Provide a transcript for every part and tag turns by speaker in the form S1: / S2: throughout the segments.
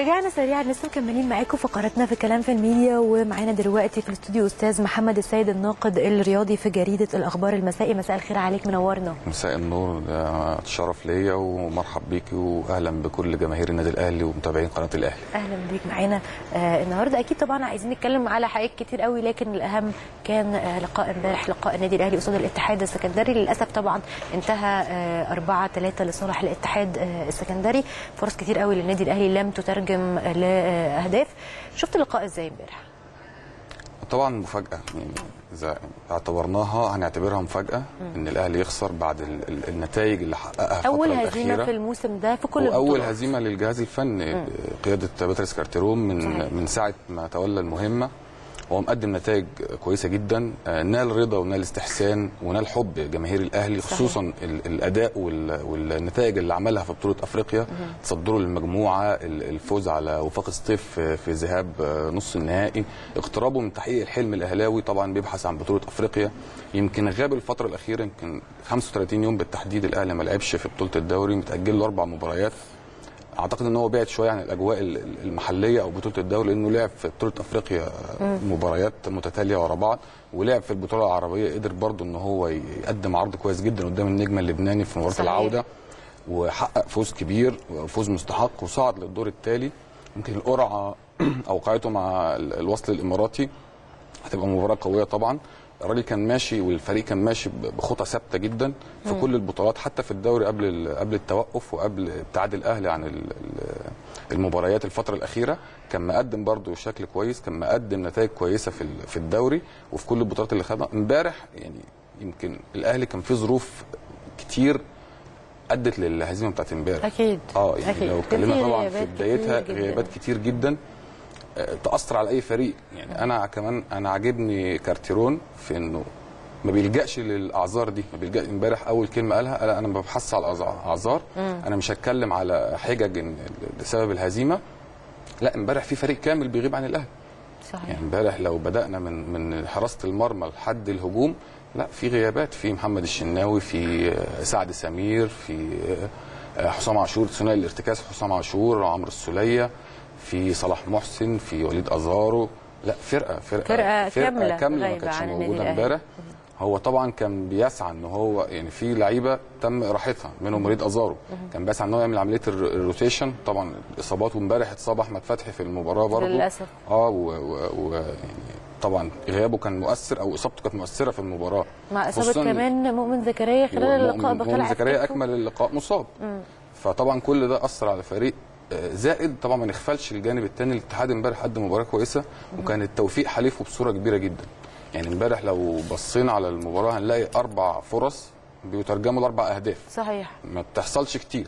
S1: ورجعنا سريعا لسه مكملين معاكم فقراتنا في كلام في الميديا ومعانا دلوقتي في الاستوديو استاذ محمد السيد الناقد الرياضي في جريده الاخبار المسائي مساء الخير عليك منورنا
S2: مساء النور ده شرف ليا ومرحب بيكي واهلا بكل جماهير النادي الاهلي ومتابعين قناه الاهلي
S1: اهلا بيك معانا آه النهارده اكيد طبعا عايزين نتكلم على حاجات كتير قوي لكن الاهم كان آه لقاء امبارح لقاء النادي الاهلي قصاد الاتحاد السكندري للاسف طبعا انتهى آه 4 3 لصالح الاتحاد آه السكندري فرص كتير قوي للنادي الاهلي لم تترجم لاهداف شفت اللقاء ازاي امبارح
S2: طبعا مفاجاه يعني اذا اعتبرناها هنعتبرها مفاجاه ان الاهلي يخسر بعد ال ال النتائج اللي حققها
S1: اول هزيمه في الموسم ده في كل
S2: اول
S1: البطولات.
S2: هزيمه للجهاز الفني مم. قياده باتريس كارتيرون من
S1: صحيح.
S2: من ساعه ما تولى المهمه هو مقدم نتائج كويسه جدا نال رضا ونال استحسان ونال حب جماهير الاهلي خصوصا ال- الاداء وال- والنتائج اللي عملها في بطوله افريقيا تصدره للمجموعه ال- الفوز على وفاق سطيف في- في ذهاب نص النهائي اقترابه من تحقيق الحلم الاهلاوي طبعا بيبحث عن بطوله افريقيا يمكن غاب الفتره الاخيره يمكن 35 يوم بالتحديد الاهلي ما لعبش في بطوله الدوري متاجل له اربع مباريات اعتقد ان هو بعد شويه عن الاجواء ال- ال- المحليه او بطوله الدوري لانه لعب في بطوله افريقيا مباريات متتاليه ورا بعض ولعب في البطوله العربيه قدر برضه ان هو يقدم عرض كويس جدا قدام النجم اللبناني في مباراه
S1: صحيح.
S2: العوده وحقق فوز كبير وفوز مستحق وصعد للدور التالي يمكن القرعه اوقعته مع ال- الوصل الاماراتي هتبقى مباراه قويه طبعا الراجل كان ماشي والفريق كان ماشي ب- بخطى ثابته جدا في كل البطولات حتى في الدوري قبل ال- قبل التوقف وقبل ابتعاد الاهلي عن ال- ال- المباريات الفتره الاخيره كان مقدم برضه شكل كويس كان مقدم نتائج كويسه في ال- في الدوري وفي كل البطولات اللي خدها امبارح يعني يمكن الاهلي كان فيه ظروف كتير ادت للهزيمه بتاعت امبارح
S1: اكيد
S2: اه يعني
S1: أكيد.
S2: لو
S1: كان
S2: اتكلمنا
S1: في
S2: طبعا في
S1: غيابات
S2: بدايتها
S1: كتير جداً.
S2: غيابات كتير جدا آه، تاثر على اي فريق يعني انا كمان انا عاجبني كارتيرون في انه ما بيلجاش للاعذار دي ما بيلجاش امبارح اول كلمه قالها قال انا ما ببحثش على الاعذار انا مش هتكلم على حجج إن لسبب الهزيمه لا امبارح في فريق كامل بيغيب عن الاهلي
S1: صحيح
S2: يعني امبارح لو بدانا من من حراسه المرمى لحد الهجوم لا في غيابات في محمد الشناوي في آه، سعد سمير في آه، حسام عاشور ثنائي الارتكاز حسام عاشور عمرو السوليه في صلاح محسن في وليد ازارو لا فرقه فرقه
S1: فرقة كاملة
S2: كامله ما
S1: غايبة
S2: كانتش
S1: عن النادي
S2: موجوده
S1: الأهلي.
S2: امبارح هو طبعا كان بيسعى ان هو يعني في لعيبه تم اراحتها منهم وليد ازارو كان بيسعى ان هو يعمل عمليه الر- الروتيشن طبعا الاصابات وامبارح اتصاب احمد فتحي في المباراه برضه
S1: للأسف.
S2: اه و, و, و يعني طبعا غيابه كان مؤثر او اصابته كانت مؤثره في المباراه
S1: مع اصابه
S2: خصوصاً
S1: كمان مؤمن زكريا خلال اللقاء
S2: مؤمن-
S1: بخلع
S2: مؤمن زكريا
S1: كتفه.
S2: اكمل اللقاء مصاب فطبعا كل ده اثر على الفريق آه، زائد طبعا ما نغفلش الجانب الثاني الاتحاد امبارح قدم مباراه كويسه وكان التوفيق حليفه بصوره كبيره جدا يعني امبارح لو بصينا على المباراه هنلاقي اربع فرص بيترجموا لاربع اهداف
S1: صحيح
S2: ما بتحصلش كتير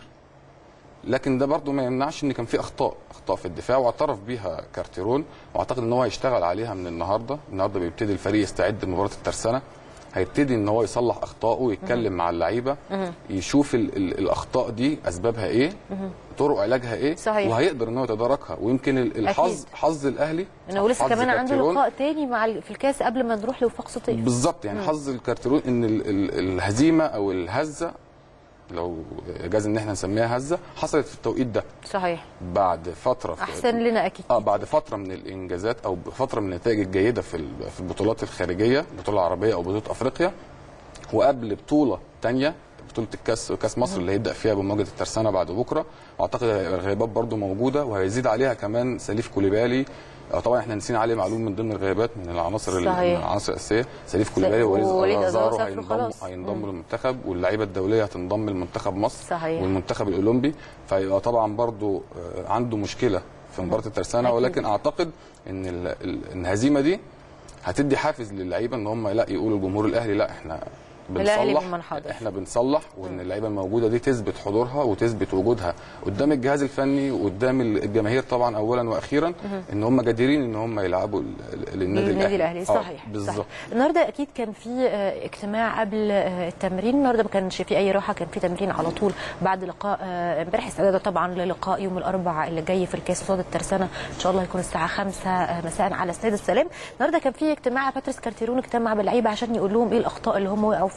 S2: لكن ده برضو ما يمنعش ان كان في اخطاء اخطاء في الدفاع واعترف بيها كارتيرون واعتقد ان هو هيشتغل عليها من النهارده النهارده بيبتدي الفريق يستعد لمباراه الترسانه هيبتدي ان هو يصلح اخطائه ويتكلم مع اللعيبه يشوف ال ال الاخطاء دي اسبابها ايه طرق علاجها ايه
S1: صحيح.
S2: وهيقدر ان هو يتداركها ويمكن ال- الحظ
S1: أكيد.
S2: حظ الاهلي
S1: انا ولسه
S2: حظ
S1: كمان عنده
S2: كارتيرون
S1: لقاء تاني مع ال- في الكاس قبل ما نروح لوفاق سطيف
S2: بالظبط يعني حظ الكارتيرون ان ال ال الهزيمه او الهزه لو جاز ان احنا نسميها هزه حصلت في التوقيت ده
S1: صحيح
S2: بعد فتره في
S1: احسن لنا اكيد
S2: اه بعد فتره من الانجازات او فتره من النتائج الجيده في ال- في البطولات الخارجيه البطوله العربيه او بطوله افريقيا وقبل بطوله تانية بطوله الكاس كاس مصر اللي هيبدا فيها بمواجهه الترسانه بعد بكره واعتقد هيبقى الغيابات برضو موجوده وهيزيد عليها كمان سليف كوليبالي آه، طبعا احنا نسينا علي معلول من ضمن الغيابات من العناصر ال-
S1: صحيح.
S2: من العناصر الاساسيه سليف كوليبالي
S1: ووليد
S2: ووليد
S1: أزارو
S2: ازارو
S1: سافروا
S2: هينضموا
S1: خلاص.
S2: هينضموا للمنتخب واللعيبه الدوليه هتنضم لمنتخب مصر
S1: صحيح.
S2: والمنتخب الاولمبي فيبقى طبعا برضو آه، عنده مشكله في مباراه الترسانه
S1: أكيد.
S2: ولكن اعتقد ان ال- ال- الهزيمه دي هتدي حافز للعيبه ان هم لا يقولوا لجمهور الاهلي لا احنا
S1: الأهلي
S2: بنصلح
S1: بمن حضر.
S2: احنا بنصلح وان اللعيبه الموجوده دي تثبت حضورها وتثبت وجودها قدام الجهاز الفني وقدام الجماهير طبعا اولا واخيرا ان هم جديرين ان هم يلعبوا ال- ال- للنادي
S1: النادي
S2: الاهلي
S1: الاهلي
S2: آه،
S1: صحيح
S2: بالظبط
S1: صحيح. النهارده اكيد كان في آه، اجتماع قبل آه، التمرين النهارده ما كانش في اي راحه كان في تمرين على طول بعد لقاء آه، امبارح استعدادا طبعا للقاء يوم الاربعاء اللي جاي في الكاس قصاد الترسانه ان شاء الله هيكون الساعه 5 آه، مساء على استاد السلام النهارده كان في اجتماع باتريس كارتيرون اجتمع باللعيبه عشان يقول لهم ايه الاخطاء اللي هم وقعوا فيها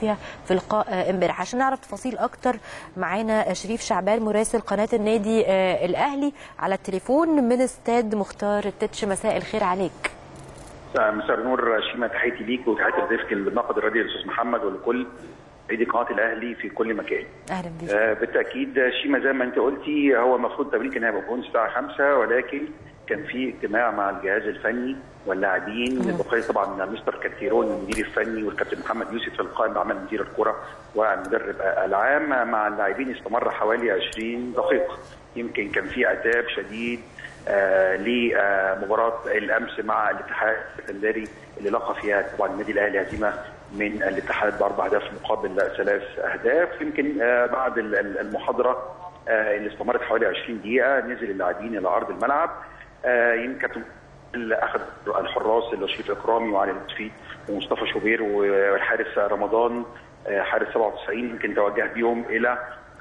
S1: فيها في لقاء آه، امبارح عشان نعرف تفاصيل اكتر معانا شريف شعبان مراسل قناه النادي آه، الاهلي على التليفون من استاد مختار التتش مساء الخير عليك
S3: مساء النور شيما تحياتي ليك وتحياتي لضيفك الناقد الرياضي الاستاذ محمد ولكل عيدي قناه الاهلي في كل مكان.
S1: اهلا بيك
S3: آه بالتاكيد شيما زي ما انت قلتي هو المفروض التمرين كان هيبقى بكون الساعه 5 ولكن كان في اجتماع مع الجهاز الفني واللاعبين بقياده طبعا مستر كاتيرون المدير الفني والكابتن محمد يوسف القائم بعمل مدير الكره والمدرب العام مع اللاعبين استمر حوالي 20 دقيقه يمكن كان في عتاب شديد آه لمباراه الامس مع الاتحاد السكندري اللي لقى فيها طبعا النادي الاهلي هزيمه من الاتحاد باربع اهداف مقابل ثلاث اهداف يمكن آه بعد ال- ال- المحاضره آه اللي استمرت حوالي 20 دقيقه نزل اللاعبين الى ارض الملعب آه يمكن كابتن اللي اخذ الحراس اللي شريف اكرامي وعلي لطفي ومصطفى شوبير والحارس رمضان آه حارس 97 يمكن توجه بيهم الى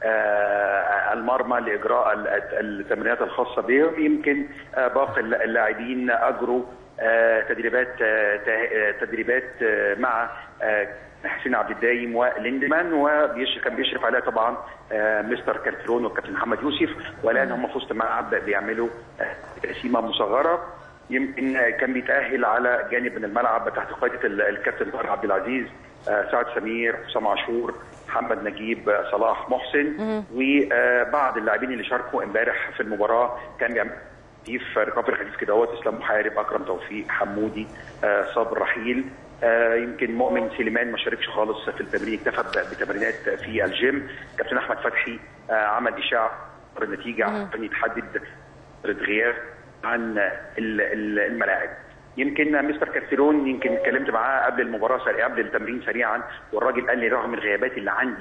S3: آه، المرمى لاجراء ال- التمرينات الخاصه بهم يمكن آه، باقي اللاعبين اجروا آه، تدريبات آه، ته- آه، تدريبات آه، مع آه، حسين عبد الدايم وليندمان وكان بيشرف عليها طبعا آه، مستر كارترون والكابتن محمد يوسف والان هم في وسط الملعب بيعملوا آه، تقسيمه مصغره يمكن آه، كان بيتاهل على جانب من الملعب تحت قياده ال- الكابتن طارق عبد العزيز آه، سعد سمير حسام عاشور محمد نجيب آه، صلاح محسن وبعض اللاعبين اللي شاركوا امبارح في المباراه كان بيعمل تكتيف رقابي خفيف كده اهوت اسلام محارب اكرم توفيق حمودي آه صابر رحيل آه يمكن مؤمن سليمان ما شاركش خالص في التمرين اكتفى ب- بتمرينات في الجيم كابتن احمد فتحي آه عمل اشاعه النتيجه عشان يتحدد غياب عن ال- ال- الملاعب يمكن مستر كارتيرون يمكن اتكلمت معاه قبل المباراه سريع قبل التمرين سريعا والراجل قال لي رغم الغيابات اللي عندي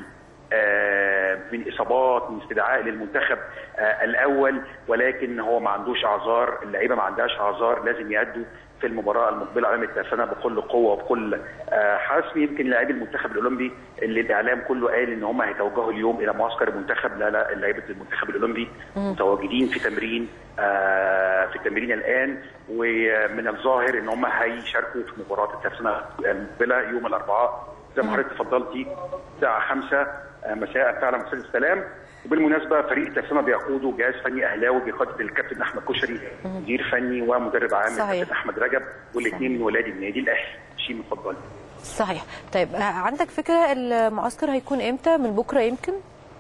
S3: آه، من اصابات من استدعاء للمنتخب آه، الاول ولكن هو ما عندوش اعذار اللعيبه ما عندهاش اعذار لازم يأدوا في المباراه المقبله امام الترسانه بكل قوه وبكل آه، حسم يمكن لاعبي المنتخب الاولمبي اللي الاعلام كله قال ان هم هيتوجهوا اليوم الى معسكر المنتخب لا لا لعيبه المنتخب الاولمبي متواجدين في تمرين آه، في التمرين الان ومن الظاهر ان هم هيشاركوا في مباراه الترسانه المقبله يوم الاربعاء زي ما حضرتك تفضلتي الساعه 5 مساء فعلا مساء السلام وبالمناسبه فريق الترسانه بيقوده جهاز فني اهلاوي بقياده الكابتن احمد كشري مدير فني ومدرب عام
S1: صحيح.
S3: الكابتن احمد رجب والاثنين من ولاد النادي الاهلي شيء مفضل
S1: صحيح طيب آه، عندك فكره المعسكر هيكون امتى من بكره يمكن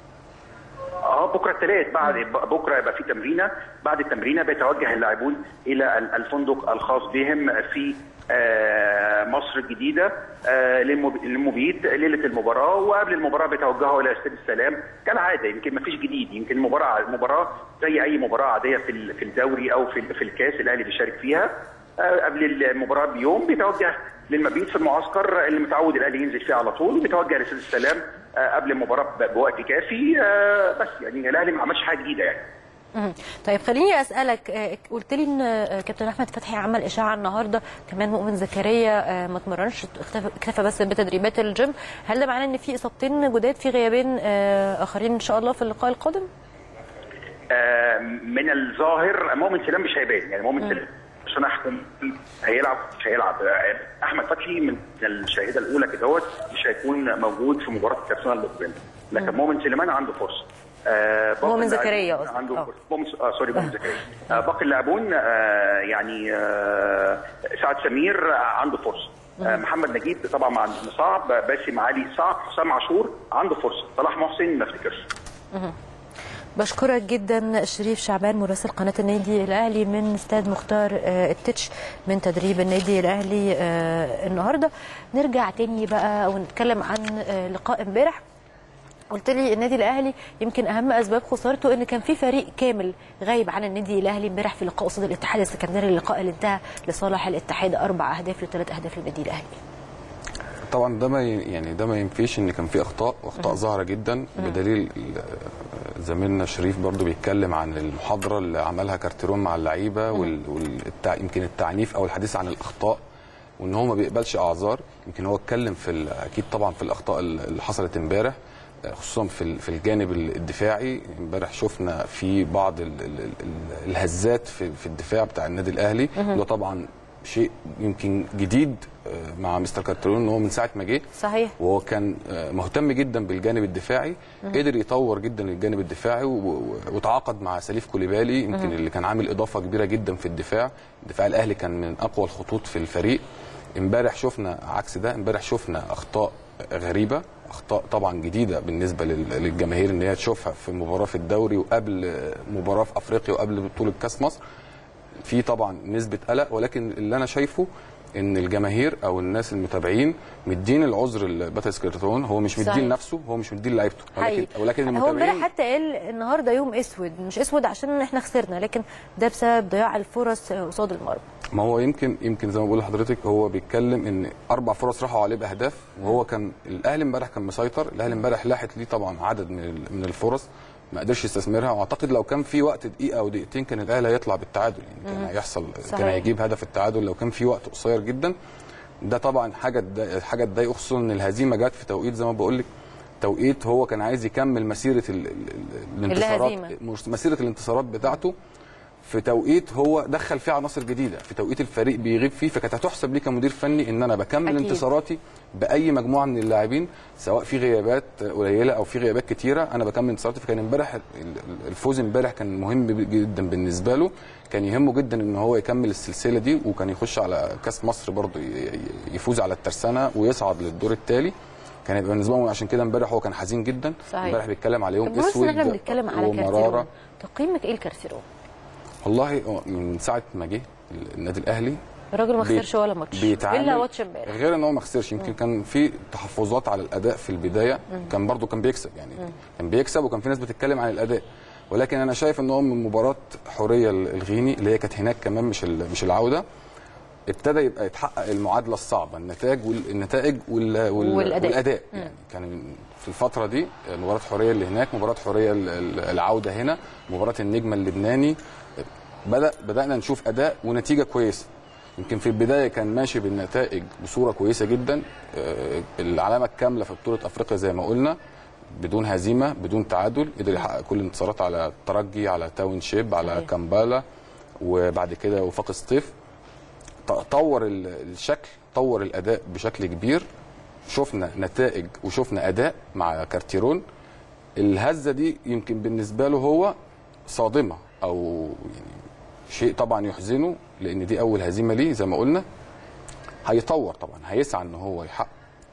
S3: اه بكره الثلاث بعد بكره يبقى في تمرينه بعد التمرينه بيتوجه اللاعبون الى ال- الفندق الخاص بهم في آه، مصر الجديده آه، للمب- للمبيد ليله المباراه وقبل المباراه بيتوجهوا الى استاد السلام كالعاده يمكن ما فيش جديد يمكن المباراه المباراه زي اي مباراه عاديه في ال- في الدوري او في ال- في الكاس الاهلي بيشارك فيها آه، قبل المباراه بيوم بيتوجه للمبيت في المعسكر اللي متعود الاهلي ينزل فيه على طول بيتوجه لاستاد السلام آه، قبل المباراه ب- بوقت كافي آه، بس يعني الاهلي ما عملش حاجه جديده يعني
S1: مم. طيب خليني اسالك آه، قلت لي ان آه، كابتن احمد فتحي عمل اشاعه النهارده كمان مؤمن زكريا آه، ما اتمرنش اختفى اكتفى بس بتدريبات الجيم هل ده معناه ان في اصابتين جداد في غيابين آه، اخرين ان شاء الله في اللقاء القادم
S3: آه، من الظاهر مؤمن سلام مش هيبان يعني مؤمن سلام عشان احكم هيلعب مش هيلعب آه، احمد فتحي من الشاهده الاولى كده هوت مش هيكون موجود في مباراه الترسانه المقبله لكن مؤمن سليمان عنده فرصه آه باقي
S1: مؤمن
S3: اللاعبين
S1: زكريا قصدك.
S3: عنده
S1: آه.
S3: فرصه مؤمن اه سوري مؤمن زكريا آه باقي اللاعبون آه يعني آه سعد سمير آه، عنده فرصه آه محمد نجيب طبعا مع صعب باسم علي صعب حسام عاشور عنده فرصه صلاح محسن ما افتكرش
S1: بشكرك جدا شريف شعبان مراسل قناه النادي الاهلي من استاد مختار آه، التتش من تدريب النادي الاهلي آه، النهارده نرجع تاني بقى ونتكلم عن آه، لقاء امبارح قلت لي النادي الاهلي يمكن اهم اسباب خسارته ان كان في فريق كامل غايب عن النادي الاهلي امبارح في لقاء قصاد الاتحاد السكندري اللقاء اللي انتهى لصالح الاتحاد اربع اهداف لثلاث اهداف للنادي الاهلي
S2: طبعا ده ما ي- يعني ده ما ينفيش ان كان في اخطاء واخطاء ظاهره جدا بدليل ال- زميلنا شريف برضو بيتكلم عن المحاضره اللي عملها كارتيرون مع اللعيبه وال- والتع... يمكن التعنيف او الحديث عن الاخطاء وان هو ما بيقبلش اعذار يمكن هو اتكلم في ال- اكيد طبعا في الاخطاء اللي حصلت امبارح خصوصا في ال- في الجانب الدفاعي امبارح شفنا في بعض ال- ال- ال- الهزات في في الدفاع بتاع النادي الاهلي وده طبعا شيء يمكن جديد آه، مع مستر كارترون ان هو من ساعه ما جه
S1: صحيح
S2: وهو كان آه، مهتم جدا بالجانب الدفاعي قدر يطور جدا الجانب الدفاعي و- و- وتعاقد مع سليف كوليبالي يمكن اللي كان عامل اضافه كبيره جدا في الدفاع الدفاع الاهلي كان من اقوى الخطوط في الفريق امبارح شفنا عكس ده امبارح شفنا اخطاء غريبه اخطاء طبعا جديده بالنسبه لل- للجماهير ان هي تشوفها في مباراه في الدوري وقبل آه، مباراه في افريقيا وقبل بطوله كاس مصر في طبعا نسبه قلق ولكن اللي انا شايفه ان الجماهير او الناس المتابعين مدين العذر لباتريس كارتون هو مش
S1: صحيح.
S2: مدين لنفسه هو مش مدين لعيبته ولكن
S1: حقيقي.
S2: ولكن
S1: هو امبارح
S2: المتابعين
S1: حتى قال النهارده يوم اسود مش اسود عشان احنا خسرنا لكن ده بسبب ضياع الفرص قصاد المرمى
S2: ما هو يمكن يمكن زي ما بقول لحضرتك هو بيتكلم ان اربع فرص راحوا عليه باهداف وهو كان الاهلي امبارح كان مسيطر الاهلي امبارح لاحت ليه طبعا عدد من ال- من الفرص ما قدرش يستثمرها واعتقد لو كان في وقت دقيقه او دقيقتين كان الاهلي هيطلع بالتعادل يعني كان هيحصل
S1: صحيح.
S2: كان هيجيب هدف التعادل لو كان في وقت قصير جدا ده طبعا حاجه تضايق- حاجه تضايقه خصوصا ان الهزيمه جت في توقيت زي ما بقول لك توقيت هو كان عايز يكمل مسيره ال- ال- ال- الانتصارات
S1: الهزيمة.
S2: مش- مسيره الانتصارات بتاعته في توقيت هو دخل فيه عناصر جديده في توقيت الفريق بيغيب فيه فكانت هتحسب لي كمدير فني ان انا بكمل
S1: أكيد.
S2: أكيد. انتصاراتي باي مجموعه من اللاعبين سواء في غيابات قليله او في غيابات كتيره انا بكمل انتصاراتي فكان امبارح ال- ال- الفوز امبارح كان مهم جدا بالنسبه له كان يهمه جدا ان هو يكمل السلسله دي وكان يخش على كاس مصر برضه ي- ي- يفوز على الترسانه ويصعد للدور التالي كان هيبقى بالنسبه له عشان كده امبارح هو كان حزين جدا
S1: صحيح.
S2: امبارح بيتكلم على يوم
S1: طب بص ان
S2: اسود
S1: احنا بنتكلم على كارتيرون
S2: ومراره
S1: تقييمك ايه لكارتيرون؟
S2: والله هو من ساعه ما جه النادي الاهلي
S1: الراجل ما
S2: بي-
S1: خسرش ولا ماتش
S2: بيتعامل
S1: الا ماتش امبارح
S2: غير ان هو ما خسرش يمكن كان في تحفظات على الاداء في البدايه كان برضو كان بيكسب يعني كان بيكسب وكان في ناس بتتكلم عن الاداء ولكن انا شايف ان هو من مباراه حوريه الغيني اللي هي كانت هناك كمان مش ال- مش العوده ابتدى يبقى يتحقق المعادله الصعبه النتائج والنتائج وال... وال...
S1: والأداء.
S2: والاداء يعني كان في الفتره دي مباراه حوريه اللي هناك مباراه حوريه ال- ال- العوده هنا مباراه النجم اللبناني بدا بدانا نشوف اداء ونتيجه كويسه يمكن في البدايه كان ماشي بالنتائج بصوره كويسه جدا آه، العلامه الكامله في بطوله افريقيا زي ما قلنا بدون هزيمه بدون تعادل قدر يحقق كل الانتصارات على الترجي على تاون شيب على
S1: صحيح.
S2: كامبالا وبعد كده وفاق سطيف ط- طور ال- الشكل طور الاداء بشكل كبير شفنا نتائج وشفنا اداء مع كارتيرون الهزه دي يمكن بالنسبه له هو صادمه او يعني شيء طبعا يحزنه لان دي اول هزيمه ليه زي ما قلنا هيطور طبعا هيسعى ان هو يحقق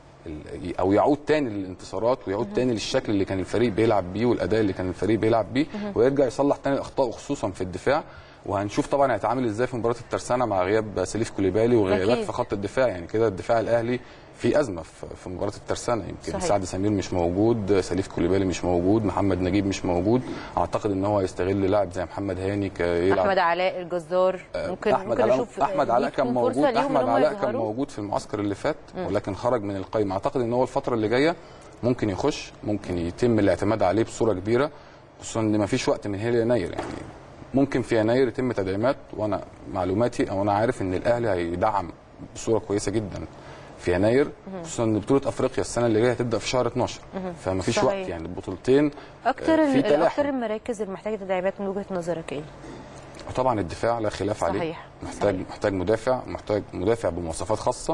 S2: ال- او يعود تاني للانتصارات ويعود تاني للشكل اللي كان الفريق بيلعب بيه والاداء اللي كان الفريق بيلعب بيه ويرجع يصلح تاني الاخطاء خصوصا في الدفاع وهنشوف طبعا هيتعامل ازاي في مباراه الترسانه مع غياب سليف كوليبالي وغيابات
S1: أكيد.
S2: في خط الدفاع يعني كده الدفاع الاهلي في ازمه في في مباراه الترسانه يمكن
S1: صحيح.
S2: سعد سمير مش موجود سليف كوليبالي مش موجود محمد نجيب مش موجود اعتقد ان هو هيستغل لاعب زي محمد هاني ك- يلعب
S1: احمد علاء الجزار ممكن
S2: احمد
S1: ممكن
S2: علاء
S1: نشوف
S2: احمد علاء كان
S1: ليكم فرصة
S2: موجود
S1: ليهم إن
S2: احمد
S1: هم
S2: علاء كان
S1: يظهروا؟
S2: موجود في المعسكر اللي فات ولكن خرج من القائمه اعتقد ان هو الفتره اللي جايه ممكن يخش ممكن يتم الاعتماد عليه بصوره كبيره خصوصا ان ما فيش وقت من هنا ليناير يعني ممكن في يناير يتم تدعيمات وانا معلوماتي او انا عارف ان الاهلي هيدعم بصوره كويسه جدا في يناير خصوصا ان بطوله افريقيا السنه اللي جايه هتبدا في شهر 12 فما فيش
S1: صحيح.
S2: وقت يعني البطولتين
S1: اكتر
S2: آه، في
S1: ال-
S2: تلاحم.
S1: اكتر المراكز اللي محتاجه تدعيمات من وجهه نظرك ايه؟
S2: وطبعا الدفاع لا خلاف عليه
S1: صحيح.
S2: محتاج
S1: صحيح.
S2: محتاج مدافع محتاج مدافع بمواصفات خاصه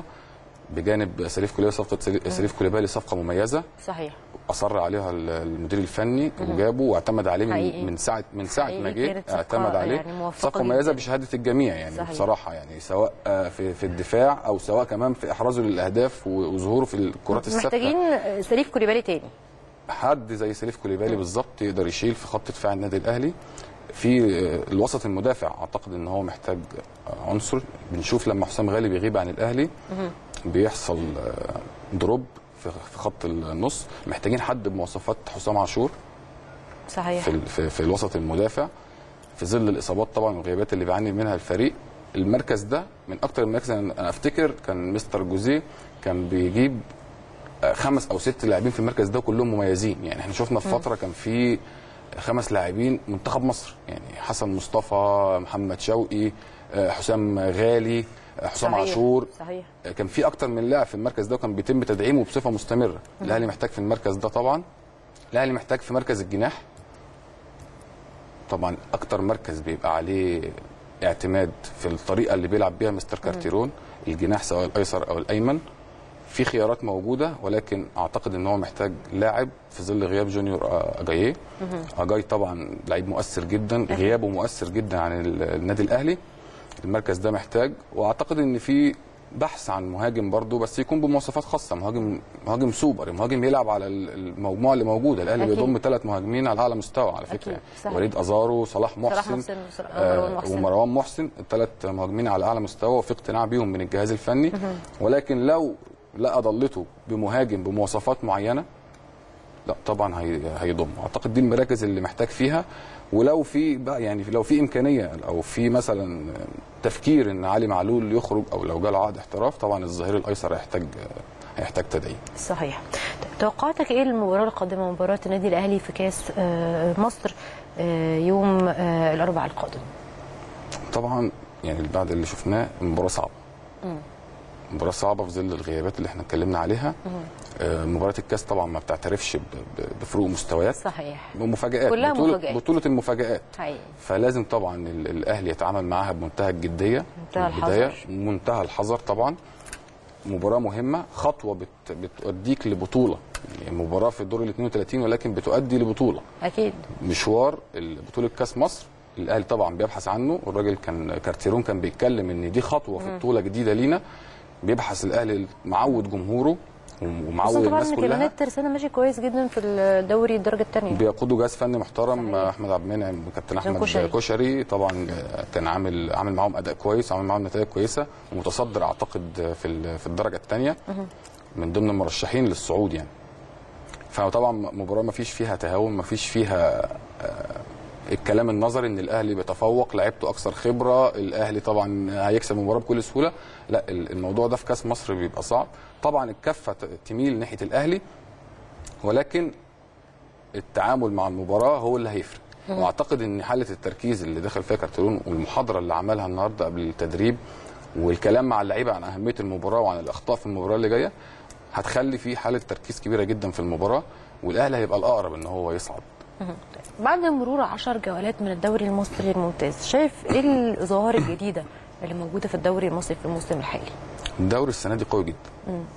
S2: بجانب سليف كوليبالي صفقه سلي- سليف كوليبالي صفقه مميزه
S1: صحيح
S2: اصر عليها ال- المدير الفني وجابه واعتمد عليه
S1: حقيقي.
S2: من, من ساعه من ساعه ما
S1: حقيقي
S2: جه
S1: كانت صفقة
S2: اعتمد عليه
S1: يعني موفقة
S2: صفقه مميزه
S1: جداً.
S2: بشهاده الجميع يعني
S1: صحيح.
S2: بصراحه يعني سواء آه، في في الدفاع او سواء كمان في احرازه للاهداف و- وظهوره في الكرات الثابته
S1: محتاجين سليف كوليبالي تاني
S2: حد زي سليف كوليبالي بالظبط يقدر يشيل في خط دفاع النادي الاهلي في آه، الوسط المدافع اعتقد ان هو محتاج آه، عنصر بنشوف لما حسام غالي بيغيب عن الاهلي بيحصل آه، دروب في في خط النص محتاجين حد بمواصفات حسام عاشور
S1: صحيح
S2: في ال- في, في الوسط المدافع في ظل الاصابات طبعا والغيابات اللي بيعاني منها الفريق المركز ده من اكتر المراكز انا أنا افتكر كان مستر جوزيه كان بيجيب آه، خمس او ست لاعبين في المركز ده كلهم مميزين يعني احنا شفنا في فتره كان في خمس لاعبين منتخب مصر يعني حسن مصطفى محمد شوقي آه، حسام غالي آه، حسام
S1: صحيح.
S2: عاشور
S1: صحيح
S2: كان في اكتر من لاعب في المركز ده وكان بيتم تدعيمه بصفه مستمره الاهلي محتاج في المركز ده طبعا الاهلي محتاج في مركز الجناح طبعا اكتر مركز بيبقى عليه اعتماد في الطريقه اللي بيلعب بيها مستر كارتيرون الجناح سواء الايسر او الايمن في خيارات موجوده ولكن اعتقد ان هو محتاج لاعب في ظل غياب جونيور آه، اجاييه اجاي طبعا لعيب مؤثر جدا غيابه مؤثر جدا عن ال- النادي الاهلي المركز ده محتاج واعتقد ان في بحث عن مهاجم برضه بس يكون بمواصفات خاصه مهاجم مهاجم سوبر مهاجم يلعب على ال- المجموعه اللي موجوده الاهلي
S1: أكيد.
S2: بيضم ثلاث مهاجمين على اعلى مستوى على فكره
S1: أكيد، صحيح.
S2: وليد ازارو صلاح محسن,
S1: صلاح محسن وصلاح-
S2: آه،
S1: ومروان محسن.
S2: ومروان محسن الثلاث مهاجمين على اعلى مستوى وفي اقتناع بيهم من الجهاز الفني ولكن لو لقى ضلته بمهاجم بمواصفات معينه لا طبعا هي- هيضم اعتقد دي المراكز اللي محتاج فيها ولو في بقى يعني لو في امكانيه او في مثلا تفكير ان علي معلول يخرج او لو جاله عقد احتراف طبعا الظهير الايسر هيحتاج هيحتاج تدعيم
S1: صحيح توقعاتك ايه المباراه القادمه مباراه النادي الاهلي في كاس آه، مصر آه، يوم آه، الاربعاء القادم
S2: طبعا يعني بعد اللي شفناه المباراه صعبه مباراه صعبه في ظل الغيابات اللي احنا اتكلمنا عليها آه، مباراه الكاس طبعا ما بتعترفش ب- ب- بفروق مستويات
S1: صحيح
S2: ومفاجآت
S1: كلها
S2: بطولة,
S1: مفاجآت.
S2: بطولة المفاجآت
S1: حقيقي
S2: فلازم طبعا ال- الاهلي يتعامل معاها بمنتهى الجديه
S1: منتهى
S2: من البداية.
S1: الحذر.
S2: منتهى الحذر طبعا مباراه مهمه خطوه بت بتوديك لبطوله يعني مباراه في الدور ال 32 ولكن بتؤدي لبطوله
S1: اكيد
S2: مشوار ال- بطوله كاس مصر الاهلي طبعا بيبحث عنه الراجل كان كارتيرون كان بيتكلم ان دي خطوه في بطوله جديده لينا بيبحث الاهلي معود جمهوره ومعود
S1: خصوصا طبعا
S2: الناس
S1: ان
S2: كلها
S1: كلمات ترسانة ماشي كويس جدا في الدوري الدرجه الثانيه
S2: بيقودوا جهاز فني محترم
S1: صحيح.
S2: احمد عبد المنعم كابتن
S1: عشان
S2: احمد
S1: كشري.
S2: كشري, طبعا كان عامل عامل معاهم اداء كويس وعامل معاهم نتائج كويسه ومتصدر اعتقد في ال- في الدرجه الثانيه من ضمن المرشحين للصعود يعني فطبعا مباراه ما فيش فيها تهاون ما فيش فيها آه، الكلام النظري ان الاهلي بيتفوق لعيبته اكثر خبره الاهلي طبعا هيكسب المباراه بكل سهوله لا ال- الموضوع ده في كاس مصر بيبقى صعب طبعا الكفه ت- تميل ناحيه الاهلي ولكن التعامل مع المباراه هو اللي هيفرق واعتقد ان حاله التركيز اللي دخل فيها كارتيرون والمحاضره اللي عملها النهارده قبل التدريب والكلام مع اللعيبه عن اهميه المباراه وعن الاخطاء في المباراه اللي جايه هتخلي في حاله تركيز كبيره جدا في المباراه والاهلي هيبقى الاقرب ان هو يصعد
S1: بعد مرور 10 جولات من الدوري المصري الممتاز شايف ايه الظواهر الجديده اللي موجوده في الدوري المصري في الموسم الحالي
S2: الدوري السنه دي قوي جدا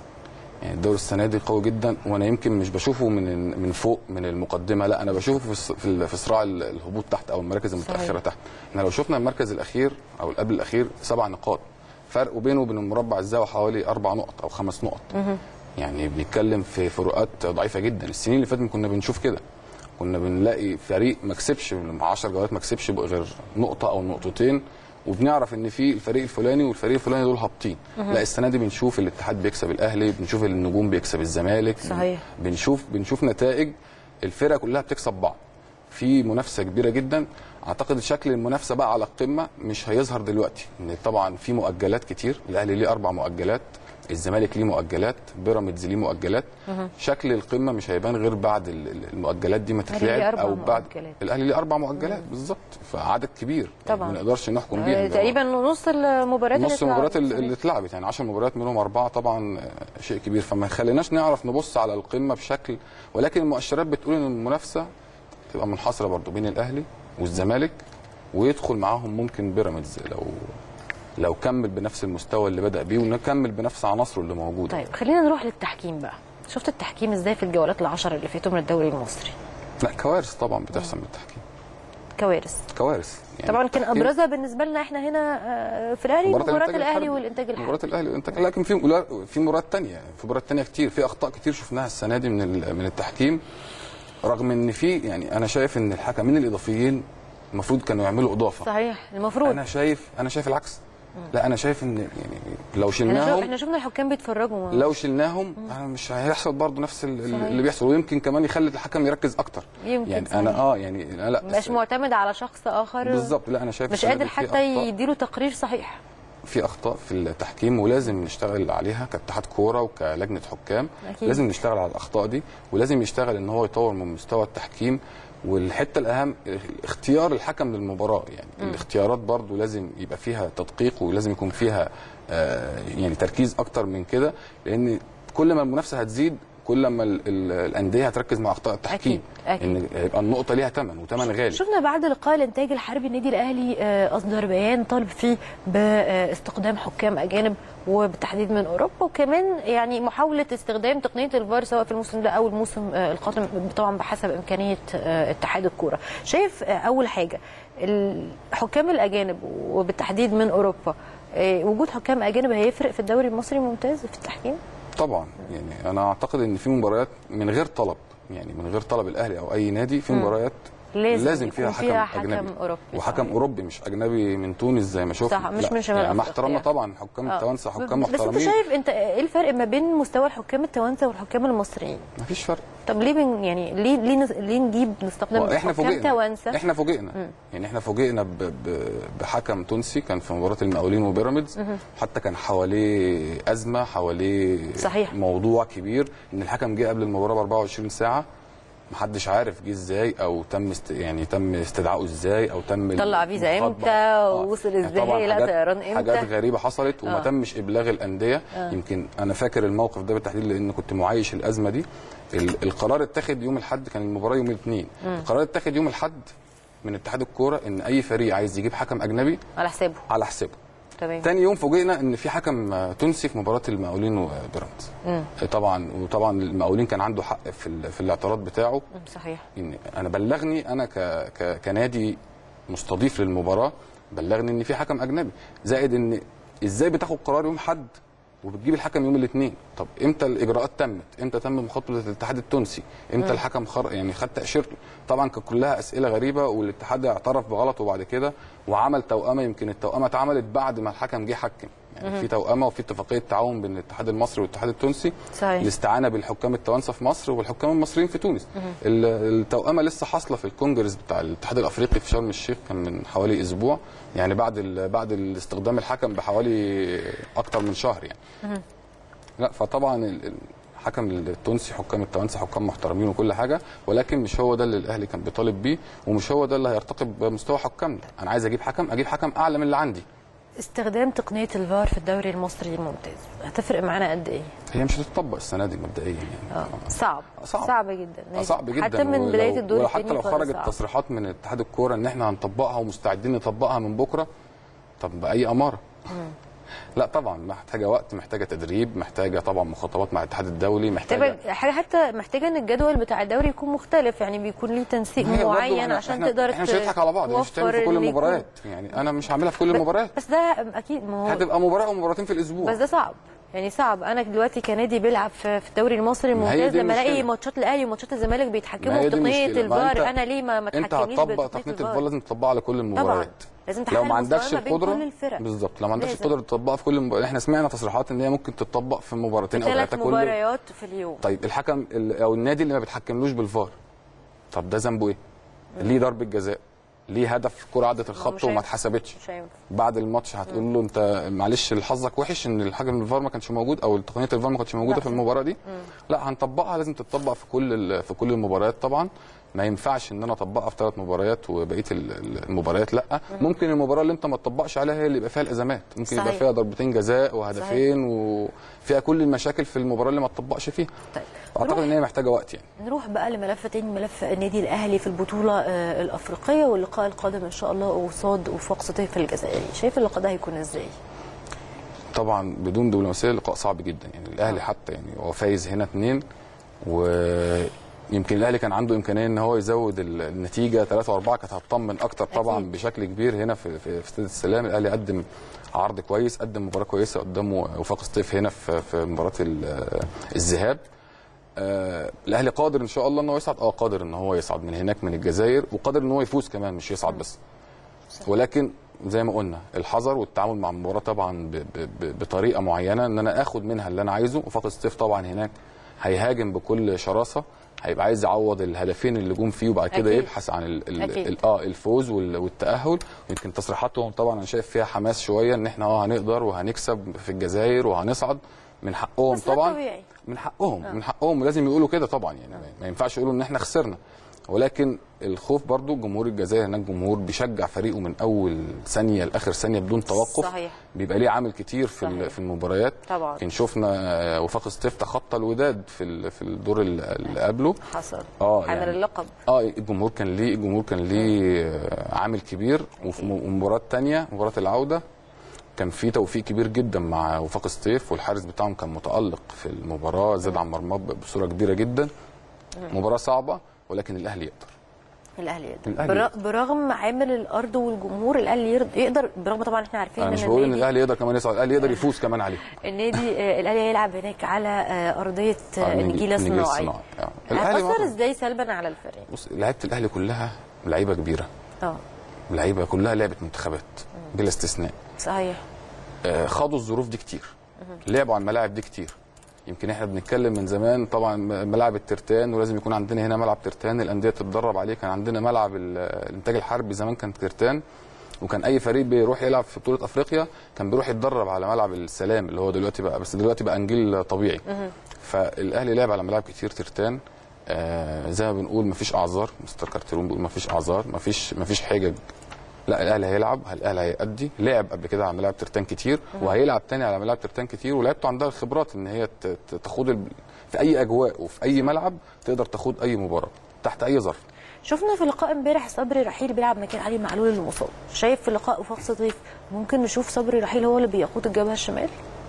S2: يعني الدوري السنه دي قوي جدا وانا يمكن مش بشوفه من من فوق من المقدمه لا انا بشوفه في الص- في ال- في صراع ال- الهبوط تحت او المراكز المتاخره
S1: صحيح.
S2: تحت احنا لو شفنا المركز الاخير او اللي قبل الاخير سبع نقاط فرق بينه وبين المربع الزاويه حوالي اربع نقط او خمس نقط يعني بيتكلم في فروقات ضعيفه جدا السنين اللي فاتت كنا بنشوف كده كنا بنلاقي فريق ما كسبش من 10 جولات ما كسبش غير نقطه او نقطتين وبنعرف ان في الفريق الفلاني والفريق الفلاني دول هابطين لا السنه دي بنشوف الاتحاد بيكسب الاهلي بنشوف النجوم بيكسب الزمالك
S1: صحيح.
S2: بنشوف بنشوف نتائج الفرق كلها بتكسب بعض في منافسه كبيره جدا اعتقد شكل المنافسه بقى على القمه مش هيظهر دلوقتي ان طبعا في مؤجلات كتير الاهلي ليه اربع مؤجلات الزمالك ليه مؤجلات بيراميدز ليه مؤجلات شكل القمه مش هيبان غير بعد ال- ال- المؤجلات دي ما
S1: الأهلي ليه
S2: تتلعب
S1: أربع
S2: او بعد
S1: مؤجلات.
S2: الاهلي ليه اربع مؤجلات بالظبط فعدد كبير
S1: طبعاً.
S2: يعني ما نقدرش نحكم بيها
S1: آه، تقريبا نص المباريات
S2: نص المباريات
S1: اتلعبت.
S2: اللي اللي اتلعبت يعني 10 مباريات منهم اربعه طبعا آه، شيء كبير فما خليناش نعرف نبص على القمه بشكل ولكن المؤشرات بتقول ان المنافسه تبقى منحصره برضو بين الاهلي والزمالك ويدخل معاهم ممكن بيراميدز لو لو كمل بنفس المستوى اللي بدا بيه ونكمل بنفس عناصره اللي موجوده
S1: طيب خلينا نروح للتحكيم بقى شفت التحكيم ازاي في الجولات العشر اللي فاتوا من الدوري المصري
S2: لا كوارث طبعا بتحصل من التحكيم
S1: كوارث
S2: كوارث يعني
S1: طبعا كان
S2: التحكيم-
S1: ابرزها بالنسبه لنا احنا هنا آه، في الاهلي مباراه
S2: الإنتاج
S1: الاهلي
S2: الحربي.
S1: والانتاج الحربي
S2: مباراه الاهلي والانتاج لكن في في مباريات ثانيه في مباريات ثانيه كتير في اخطاء كتير شفناها السنه دي من ال- من التحكيم رغم ان في يعني انا شايف ان الحكمين الاضافيين المفروض كانوا يعملوا اضافه
S1: صحيح المفروض
S2: انا شايف انا شايف العكس لا انا شايف ان يعني لو
S1: احنا, شو...
S2: شلناهم
S1: احنا شفنا الحكام بيتفرجوا
S2: لو شلناهم انا مش هيحصل برضه نفس ال-
S1: صحيح.
S2: اللي بيحصل ويمكن كمان يخلي الحكم يركز اكتر
S1: يمكن
S2: يعني
S1: صحيح.
S2: انا اه يعني أنا لا
S1: مبقاش معتمد على شخص اخر
S2: بالظبط لا انا شايف
S1: مش
S2: السنة
S1: قادر
S2: دي في
S1: حتى
S2: أخطاء.
S1: يديله تقرير صحيح
S2: في اخطاء في التحكيم ولازم نشتغل عليها كاتحاد كوره وكلجنه حكام
S1: أكيد.
S2: لازم نشتغل على الاخطاء دي ولازم يشتغل ان هو يطور من مستوى التحكيم والحته الاهم اختيار الحكم للمباراه يعني م. الاختيارات برضو لازم يبقى فيها تدقيق ولازم يكون فيها آه يعني تركيز اكتر من كده لان كل ما المنافسه هتزيد كل ما ال- ال- الانديه هتركز مع اخطاء التحكيم
S1: أكيد، أكيد.
S2: ان يبقى النقطه ليها ثمن وثمن غالي
S1: شفنا بعد لقاء الانتاج الحربي النادي الاهلي آه، اصدر بيان طالب فيه باستخدام حكام اجانب وبالتحديد من اوروبا وكمان يعني محاوله استخدام تقنيه الفار سواء في الموسم ده او الموسم آه، القادم طبعا بحسب امكانيه آه، اتحاد الكوره شايف آه، اول حاجه الحكام الاجانب وبالتحديد من اوروبا آه، وجود حكام اجانب هيفرق في الدوري المصري الممتاز في التحكيم
S2: طبعا يعني انا اعتقد ان في مباريات من غير طلب يعني من غير طلب الاهلي او اي نادي في مباريات
S1: لازم
S2: لازم
S1: يكون
S2: فيها حكم,
S1: فيها حكم
S2: اجنبي
S1: أوروبي،
S2: وحكم
S1: صحيح.
S2: اوروبي مش اجنبي من تونس زي ما شفنا
S1: صح، مش
S2: لا،
S1: من شمال
S2: يعني مع
S1: أفريقيا.
S2: احترامنا طبعا حكام
S1: آه.
S2: التوانسه حكام
S1: بس انت
S2: محترمين
S1: شايف انت ايه الفرق ما بين مستوى الحكام التوانسه والحكام المصريين
S2: مفيش فرق
S1: طب ليه بن يعني ليه ليه, نس- ليه نجيب نستخدم
S2: احنا
S1: حكام
S2: فوجئنا
S1: توانسه
S2: احنا فوجئنا يعني احنا فوجئنا ب... ب... بحكم تونسي كان في مباراه المقاولين وبيراميدز حتى كان حواليه ازمه حواليه
S1: صحيح.
S2: موضوع كبير ان الحكم جه قبل المباراه ب 24 ساعه محدش عارف جه ازاي او تم است... يعني تم استدعائه ازاي او تم
S1: طلع فيزا
S2: المخاطبة.
S1: امتى ووصل ازاي،
S2: طبعاً
S1: لا
S2: حاجات-
S1: طيران امتى.
S2: حاجات غريبه حصلت وما
S1: آه.
S2: تمش ابلاغ الانديه يمكن انا فاكر الموقف ده بالتحديد لان كنت معايش الازمه دي ال- القرار اتخذ يوم الاحد كان المباراه يوم الاثنين القرار اتخذ يوم الاحد من اتحاد الكوره ان اي فريق عايز يجيب حكم اجنبي
S1: على حسابه
S2: على حسابه
S1: تمام
S2: تاني يوم فوجئنا ان في حكم آه، تونسي في مباراه المقاولين وبيراميدز آه، طبعا وطبعا المقاولين كان عنده حق في ال- في الاعتراض بتاعه
S1: مم، صحيح
S2: ان انا بلغني انا ك... ك... كنادي مستضيف للمباراه بلغني ان في حكم اجنبي زائد ان ازاي بتاخد قرار يوم حد وبتجيب الحكم يوم الاثنين طب امتى الاجراءات تمت امتى تم مخاطبه الاتحاد التونسي امتى الحكم خر... يعني خد تاشيرته طبعا كانت كلها اسئله غريبه والاتحاد اعترف بغلطه بعد كده وعمل توأمه يمكن التوأمه اتعملت بعد ما الحكم جه حكم يعني في توأمه وفي اتفاقيه تعاون بين الاتحاد المصري والاتحاد التونسي
S1: صحيح.
S2: الاستعانه بالحكام التوانسه في مصر والحكام المصريين في تونس ال- التوأمه لسه حاصله في الكونجرس بتاع الاتحاد الافريقي في شرم الشيخ كان من حوالي اسبوع يعني بعد ال- بعد استخدام الحكم بحوالي اكتر من شهر يعني لا فطبعا ال- ال- الحكم التونسي حكام التوانسه حكام محترمين وكل حاجه ولكن مش هو ده اللي الاهلي كان بيطالب بيه ومش هو ده اللي هيرتقي بمستوى حكامنا انا عايز اجيب حكم اجيب حكم اعلى من اللي عندي
S1: استخدام تقنيه الفار في الدوري المصري الممتاز هتفرق معانا قد ايه
S2: هي مش هتطبق السنه دي مبدئيا يعني
S1: اه صعب
S2: صعب.
S1: صعب جدا
S2: آه، صعب جدا
S1: حتى من
S2: ولو-
S1: بدايه الدور
S2: وحتى
S1: الثاني
S2: لو
S1: خالص
S2: خرجت
S1: صعب.
S2: تصريحات من اتحاد الكوره ان احنا هنطبقها ومستعدين نطبقها من بكره طب باي اماره لا طبعا محتاجه وقت محتاجه تدريب محتاجه طبعا مخاطبات مع الاتحاد الدولي محتاجه
S1: محتاجه حاجه حتى محتاجه ان الجدول بتاع الدوري يكون مختلف يعني بيكون ليه تنسيق
S2: ما هي برضه
S1: معين
S2: إحنا-
S1: عشان
S2: إحنا-
S1: تقدر
S2: احنا مش هنضحك على بعض مش هتعمل في
S1: توفر
S2: كل
S1: اللي يكون-
S2: المباريات يعني انا مش هعملها في كل المباريات
S1: بس ده اكيد ما هو
S2: هتبقى مباراه او مباراتين في الاسبوع
S1: بس ده صعب يعني صعب انا دلوقتي كنادي بيلعب في في الدوري المصري
S2: ما هي
S1: الممتاز
S2: دي
S1: لما الاقي
S2: المشكلة.
S1: ماتشات الاهلي وماتشات الزمالك
S2: ما
S1: بيتحكموا
S2: هي
S1: في
S2: دي
S1: تقنيه
S2: المشكلة. ما
S1: الفار
S2: أنت-
S1: انا ليه ما ما
S2: انت
S1: تحكمنيش
S2: هتطبق
S1: بتقنيه
S2: تقنيه
S1: الفار
S2: الفار لازم تطبقها على كل المباريات
S1: لازم
S2: لو
S1: تحقق
S2: ما عندكش
S1: المستوى ما بين
S2: القدره
S1: كل الفرق.
S2: بالظبط لو ما عندكش
S1: لازم.
S2: القدره تطبقها في كل المباريات احنا سمعنا تصريحات ان هي ممكن تطبق في مباراتين او
S1: ثلاث
S2: ثلاثه كل
S1: مباريات في اليوم
S2: طيب الحكم ال- او النادي اللي ما بيتحكملوش بالفار طب ده ذنبه ايه؟ ليه ضربه جزاء؟ ليه هدف كره عدت الخط
S1: مش
S2: وما
S1: هينفع.
S2: اتحسبتش؟
S1: مش هينفع
S2: بعد الماتش هتقول له انت معلش حظك وحش ان الحكم الفار ما كانش موجود او تقنيه الفار ما كانتش موجوده
S1: لا.
S2: في المباراه دي لا هنطبقها لازم تتطبق في كل ال- في كل المباريات طبعا ما ينفعش ان انا اطبقها في ثلاث مباريات وبقيه ال- ال- المباريات لا ممكن المباراه اللي انت ما تطبقش عليها هي اللي يبقى فيها الازمات ممكن يبقى
S1: صحيح.
S2: فيها ضربتين جزاء وهدفين وفيها كل المشاكل في المباراه اللي ما تطبقش فيها
S1: طيب
S2: اعتقد
S1: نروح-
S2: ان هي محتاجه وقت يعني
S1: نروح بقى لملف تاني ملف النادي الاهلي في البطوله آه، الافريقيه واللقاء القادم ان شاء الله قصاد وفاق سطيف الجزائري شايف اللقاء ده هيكون ازاي
S2: طبعا بدون دبلوماسيه اللقاء صعب جدا يعني الاهلي حتى يعني هو فايز هنا اثنين ويمكن الاهلي كان عنده امكانيه ان هو يزود ال- النتيجه ثلاثة واربعة كانت هتطمن اكتر طبعا
S1: أكيد.
S2: بشكل كبير هنا في في, في استاد السلام الاهلي قدم عرض كويس قدم مباراه كويسه قدامه وفاق سطيف هنا في في مباراه ال- الذهاب آه الاهلي قادر ان شاء الله ان هو يصعد اه قادر ان هو يصعد من هناك من الجزائر وقادر ان هو يفوز كمان مش يصعد بس ولكن زي ما قلنا الحذر والتعامل مع المباراه طبعا ب ب ب بطريقه معينه ان انا اخد منها اللي انا عايزه وفاق الصيف طبعا هناك هيهاجم بكل شراسه هيبقى عايز يعوض الهدفين اللي جم فيه وبعد كده
S1: أكيد.
S2: يبحث عن ال ال
S1: أكيد.
S2: ال اه الفوز وال- والتاهل يمكن تصريحاتهم طبعا انا شايف فيها حماس شويه ان احنا اه هنقدر وهنكسب في الجزائر وهنصعد من حقهم
S1: بس ده
S2: طبعا
S1: طبيعي.
S2: من حقهم من حقهم ولازم يقولوا كده طبعا يعني ما ينفعش يقولوا ان احنا خسرنا ولكن الخوف برضو جمهور الجزائر هناك جمهور بيشجع فريقه من اول ثانيه لاخر ثانيه بدون توقف
S1: صحيح.
S2: بيبقى ليه عامل كتير في
S1: صحيح.
S2: ال- في المباريات
S1: طبعا.
S2: يمكن شفنا آه، وفاق استفتاء خط الوداد في ال- في الدور ال- اللي قبله
S1: حصل
S2: اه
S1: حامل
S2: يعني
S1: اللقب
S2: اه الجمهور كان ليه الجمهور كان ليه آه، عامل كبير وفي م- مباراه تانية مباراه العوده كان في توفيق كبير جدا مع وفاق السيف والحارس بتاعهم كان متالق في المباراه زاد عن مرماه ب- بصوره كبيره جدا مباراه صعبه ولكن الاهلي يقدر
S1: الاهلي يقدر
S2: الأهلي
S1: برا-
S2: يقدر.
S1: برغم عامل الارض والجمهور الاهلي يرد- يقدر برغم طبعا احنا عارفين
S2: انا
S1: ان
S2: مش بقول ان
S1: النادي
S2: الاهلي يقدر كمان يصعد الاهلي يقدر يفوز كمان عليه
S1: النادي آه، الاهلي هيلعب هناك على آه، ارضيه آه،
S2: آه،
S1: نجيله
S2: نجيلة
S1: صناعي
S2: آه. الاهلي
S1: هتاثر
S2: مرة-
S1: ازاي سلبا على الفريق
S2: بص لعيبه الاهلي كلها لعيبه كبيره
S1: اه
S2: لعيبه كلها لعبه منتخبات بلا استثناء
S1: صحيح
S2: آه، خاضوا الظروف دي كتير لعبوا على الملاعب دي كتير يمكن احنا بنتكلم من زمان طبعا م- ملاعب الترتان ولازم يكون عندنا هنا ملعب ترتان الانديه تتدرب عليه كان عندنا ملعب ال- الانتاج الحربي زمان كان ترتان وكان اي فريق بيروح يلعب في بطوله افريقيا كان بيروح يتدرب على ملعب السلام اللي هو دلوقتي بقى بس دلوقتي بقى نجيل طبيعي فالاهلي لعب على ملاعب كتير ترتان آه زي ما بنقول مفيش اعذار مستر كارتيرون بيقول مفيش اعذار مفيش مفيش حجج لا الاهلي هيلعب الاهلي هيأدي لعب قبل كده على ملاعب ترتان كتير وهيلعب تاني على ملاعب ترتان كتير ولعبته عندها الخبرات ان هي ت- ت- تخوض ال- في اي اجواء وفي اي ملعب تقدر تخوض اي مباراه تحت اي ظرف
S1: شفنا في لقاء امبارح صبري رحيل بيلعب مكان علي معلول اللي مصاب شايف في لقاء وفاق سطيف ممكن نشوف صبري رحيل هو اللي بيقود الجبهه الشمال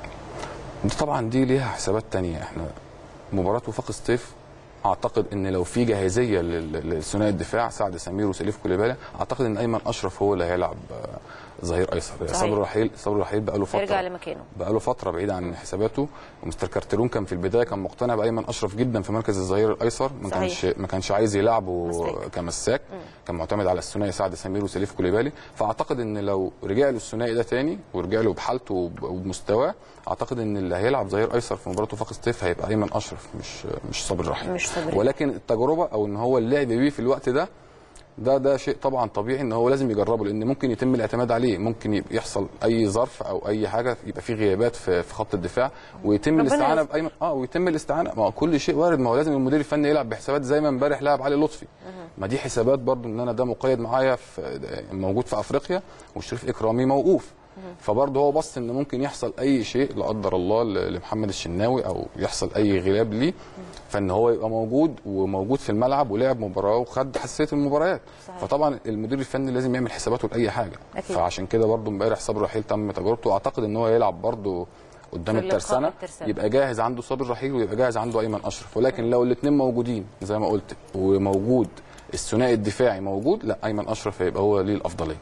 S2: دي طبعا دي ليها حسابات تانية احنا مباراة وفاق الصيف اعتقد ان لو في جاهزيه لل- للثنائي الدفاع سعد سمير وسليف كوليبالي اعتقد ان ايمن اشرف هو اللي هيلعب آه، ظهير ايسر
S1: صحيح.
S2: صبري رحيل صبري رحيل بقى له فتره
S1: يرجع لمكانه
S2: بقى له فتره بعيد عن حساباته ومستر كارتيرون كان في البدايه كان مقتنع بايمن اشرف جدا في مركز الظهير الايسر ما
S1: صحيح.
S2: كانش ما كانش عايز يلعبه
S1: مساك.
S2: كمساك كان معتمد على الثنائي سعد سمير وسليف كوليبالي فاعتقد ان لو رجع له الثنائي ده تاني ورجع له بحالته وب- وبمستواه اعتقد ان اللي هيلعب ظهير ايسر في مباراه وفاق الصيف هيبقى ايمن اشرف مش مش صابر رحيل
S1: مش صابر.
S2: ولكن التجربه او ان هو اللعب بيه في الوقت ده ده ده شيء طبعا طبيعي ان هو لازم يجربه لان ممكن يتم الاعتماد عليه ممكن يبقى يحصل اي ظرف او اي حاجه يبقى في غيابات في, في خط الدفاع ويتم
S1: ربنا
S2: الاستعانه
S1: يستر.
S2: بايمن اه ويتم الاستعانه ما هو كل شيء وارد ما هو لازم المدير الفني يلعب بحسابات زي ما امبارح لعب علي لطفي ما دي حسابات برضو ان انا ده مقيد معايا في موجود في افريقيا وشريف اكرامي موقوف فبرضه هو بص ان ممكن يحصل اي شيء لا قدر الله ل- لمحمد الشناوي او يحصل اي غياب ليه فان هو يبقى موجود وموجود في الملعب ولعب مباراه وخد حساسيه المباريات
S1: صحيح.
S2: فطبعا المدير الفني لازم يعمل حساباته لاي حاجه
S1: أكيد.
S2: فعشان كده برضه امبارح صبري رحيل تم تجربته واعتقد ان هو يلعب برضه قدام
S1: في اللقاء
S2: الترسانه
S1: الترسانة.
S2: يبقى جاهز عنده صابر رحيل ويبقى جاهز عنده ايمن اشرف ولكن لو الاثنين موجودين زي ما قلت وموجود الثنائي الدفاعي موجود لا ايمن اشرف هيبقى هو ليه الافضليه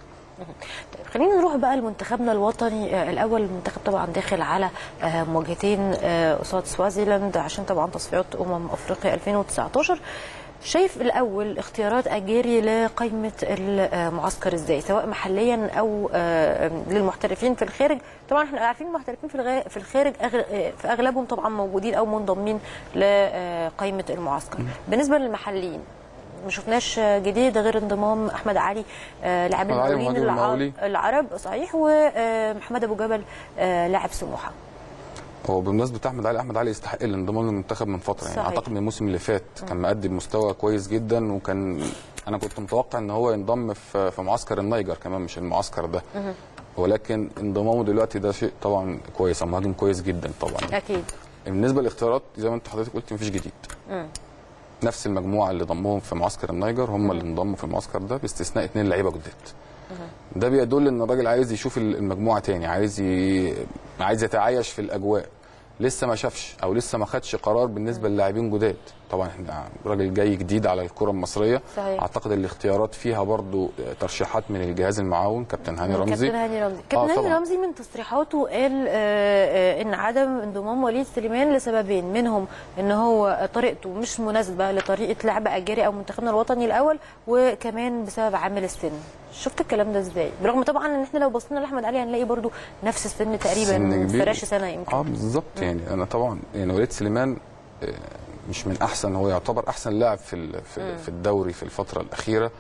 S1: طيب خلينا نروح بقى لمنتخبنا الوطني آه، الاول المنتخب طبعا داخل على آه، مواجهتين آه، قصاد سوازيلاند عشان طبعا تصفيات امم افريقيا 2019 شايف الاول اختيارات اجيري لقائمه المعسكر ازاي سواء محليا او آه، للمحترفين في الخارج طبعا احنا عارفين المحترفين في الغا- في الخارج أغل- آه، في اغلبهم طبعا موجودين او منضمين لقائمه المعسكر بالنسبه للمحليين ما شفناش جديد غير انضمام احمد علي آه، لاعب
S2: أحمد علي
S1: المقاولين
S2: مهاجم
S1: الع-
S2: المقاولي.
S1: العرب صحيح ومحمد ابو جبل آه، لاعب سموحه
S2: هو بمناسبه احمد علي احمد علي يستحق الانضمام للمنتخب من فتره يعني
S1: صحيح.
S2: اعتقد من الموسم اللي فات كان مأدي بمستوى كويس جدا وكان انا كنت متوقع ان هو ينضم في في معسكر النيجر كمان مش المعسكر ده ولكن انضمامه دلوقتي ده شيء طبعا كويس هو مهاجم كويس جدا طبعا
S1: اكيد
S2: بالنسبه للاختيارات زي ما انت حضرتك قلت مفيش جديد نفس المجموعه اللي ضمهم في معسكر النيجر هم اللي انضموا في المعسكر ده باستثناء اثنين لعيبه جداد ده بيدل ان الراجل عايز يشوف المجموعه تاني عايز ي... عايز يتعايش في الاجواء لسه ما شافش او لسه ما خدش قرار بالنسبه للاعبين جداد طبعا احنا راجل جاي جديد على الكره المصريه
S1: صحيح.
S2: اعتقد الاختيارات فيها برضو ترشيحات من الجهاز المعاون كابتن هاني رمزي
S1: كابتن هاني رمزي كابتن هاني
S2: طبعاً.
S1: رمزي من تصريحاته قال آه، آه، ان عدم انضمام وليد سليمان لسببين منهم ان هو طريقته مش مناسبه لطريقه لعب اجاري او منتخبنا الوطني الاول وكمان بسبب عامل السن شفت الكلام ده ازاي برغم طبعا ان احنا لو بصينا لاحمد علي هنلاقي برضو نفس السن تقريبا
S2: سن كبير.
S1: فراش سنه يمكن
S2: اه بالظبط يعني انا طبعا يعني وليد سليمان آه، مش من احسن هو يعتبر احسن لاعب في ال- في, في الدوري في الفتره الاخيره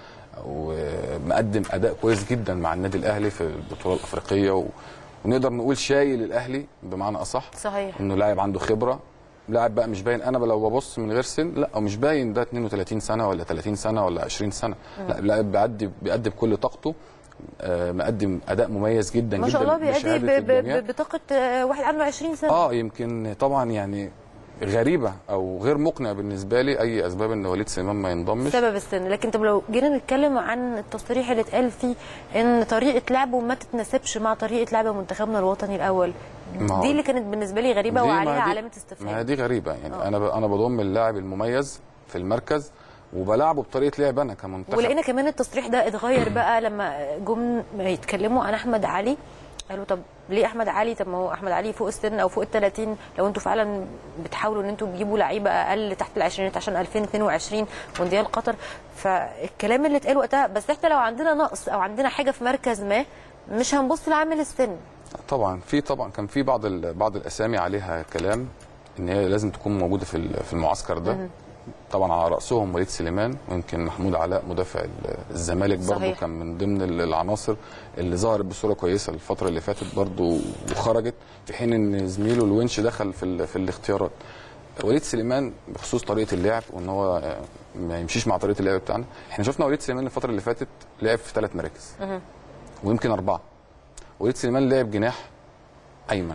S2: ومقدم اداء كويس جدا مع النادي الاهلي في البطوله الافريقيه و... ونقدر نقول شايل الاهلي بمعنى اصح
S1: صحيح
S2: انه لاعب عنده خبره لاعب بقى مش باين انا لو ببص من غير سن لا هو مش باين ده 32 سنه ولا 30 سنه ولا 20 سنه لا لاعب بيأدي بيأدي بكل طاقته آه، مقدم اداء مميز جدا
S1: ما
S2: جدا
S1: شاء الله بيأدي
S2: بشهادة
S1: ب- ب-
S2: الجميع.
S1: ب- بطاقه آه، واحد عنده 20 سنه
S2: اه يمكن طبعا يعني غريبه او غير مقنع بالنسبه لي اي اسباب ان وليد سليمان ما ينضمش
S1: سبب السن لكن طب لو جينا نتكلم عن التصريح اللي اتقال فيه ان طريقه لعبه ما تتناسبش مع طريقه لعب منتخبنا الوطني الاول
S2: ما هو-
S1: دي اللي كانت بالنسبه لي غريبه
S2: دي- ما
S1: وعليها
S2: دي-
S1: علامه
S2: ما هي
S1: استفهام
S2: دي غريبه يعني
S1: آه.
S2: انا ب... انا بضم اللاعب المميز في المركز وبلعبه بطريقه لعب انا كمنتخب
S1: ولقينا كمان التصريح ده اتغير بقى لما جم يتكلموا عن احمد علي قالوا طب ليه احمد علي طب ما هو احمد علي فوق السن او فوق ال 30 لو انتوا فعلا بتحاولوا ان انتوا تجيبوا لعيبه اقل تحت العشرينات عشان 2022 مونديال قطر فالكلام اللي اتقال وقتها بس احنا لو عندنا نقص او عندنا حاجه في مركز ما مش هنبص لعامل السن
S2: طبعا في طبعا كان في بعض ال... بعض الاسامي عليها كلام ان هي لازم تكون موجوده في ال- في المعسكر ده طبعا على راسهم وليد سليمان ويمكن محمود علاء مدافع ال- الزمالك برضه
S1: صحيح.
S2: كان من ضمن ال- العناصر اللي ظهرت بصوره كويسه الفتره اللي فاتت برضه وخرجت في حين ان زميله الونش دخل في ال... في الاختيارات وليد سليمان بخصوص طريقه اللعب وان هو آه، ما يمشيش مع طريقه اللعب بتاعنا احنا شفنا وليد سليمان الفتره اللي فاتت لعب في ثلاث مراكز ويمكن اربعه وليد سليمان لعب جناح ايمن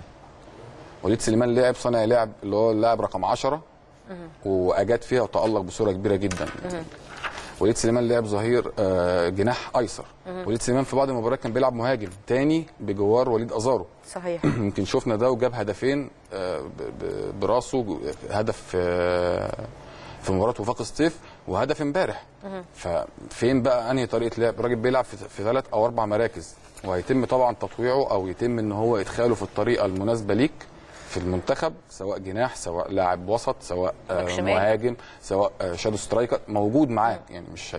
S2: وليد سليمان لعب صانع لعب اللي هو اللاعب رقم 10 واجاد فيها وتالق بصوره كبيره جدا وليد سليمان لعب ظهير آه، جناح ايسر وليد سليمان في بعض المباريات كان بيلعب مهاجم تاني بجوار وليد ازارو
S1: صحيح
S2: يمكن شفنا ده وجاب هدفين آه، ب- ب- براسه هدف آه، في مباراه وفاق الصيف وهدف امبارح ففين بقى انهي طريقه لعب الراجل بيلعب في في ثلاث او اربع مراكز وهيتم طبعا تطويعه او يتم ان هو ادخاله في الطريقه المناسبه ليك في المنتخب سواء جناح سواء لاعب وسط سواء آه،
S1: باك شمال.
S2: مهاجم سواء آه، شادو سترايكر موجود معاك يعني مش هي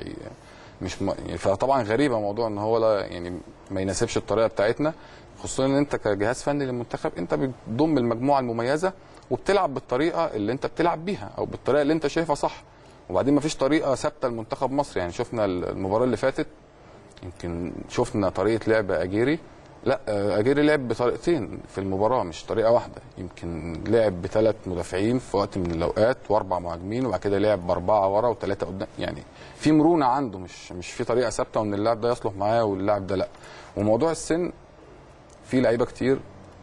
S2: مش م... يعني فطبعا غريبه موضوع ان هو لا يعني ما يناسبش الطريقه بتاعتنا خصوصا ان انت كجهاز فني للمنتخب انت بتضم المجموعه المميزه وبتلعب بالطريقه اللي انت بتلعب بيها او بالطريقه اللي انت شايفها صح وبعدين ما فيش طريقه ثابته لمنتخب مصر يعني شفنا المباراه اللي فاتت يمكن شفنا طريقه لعب اجيري لا آه، اجيري لعب بطريقتين في المباراه مش طريقه واحده يمكن لعب بثلاث مدافعين في وقت من الاوقات واربع مهاجمين وبعد كده لعب باربعه ورا وثلاثه قدام يعني في مرونه عنده مش مش في طريقه ثابته وان اللاعب ده يصلح معاه واللاعب ده لا وموضوع السن في لعيبه كتير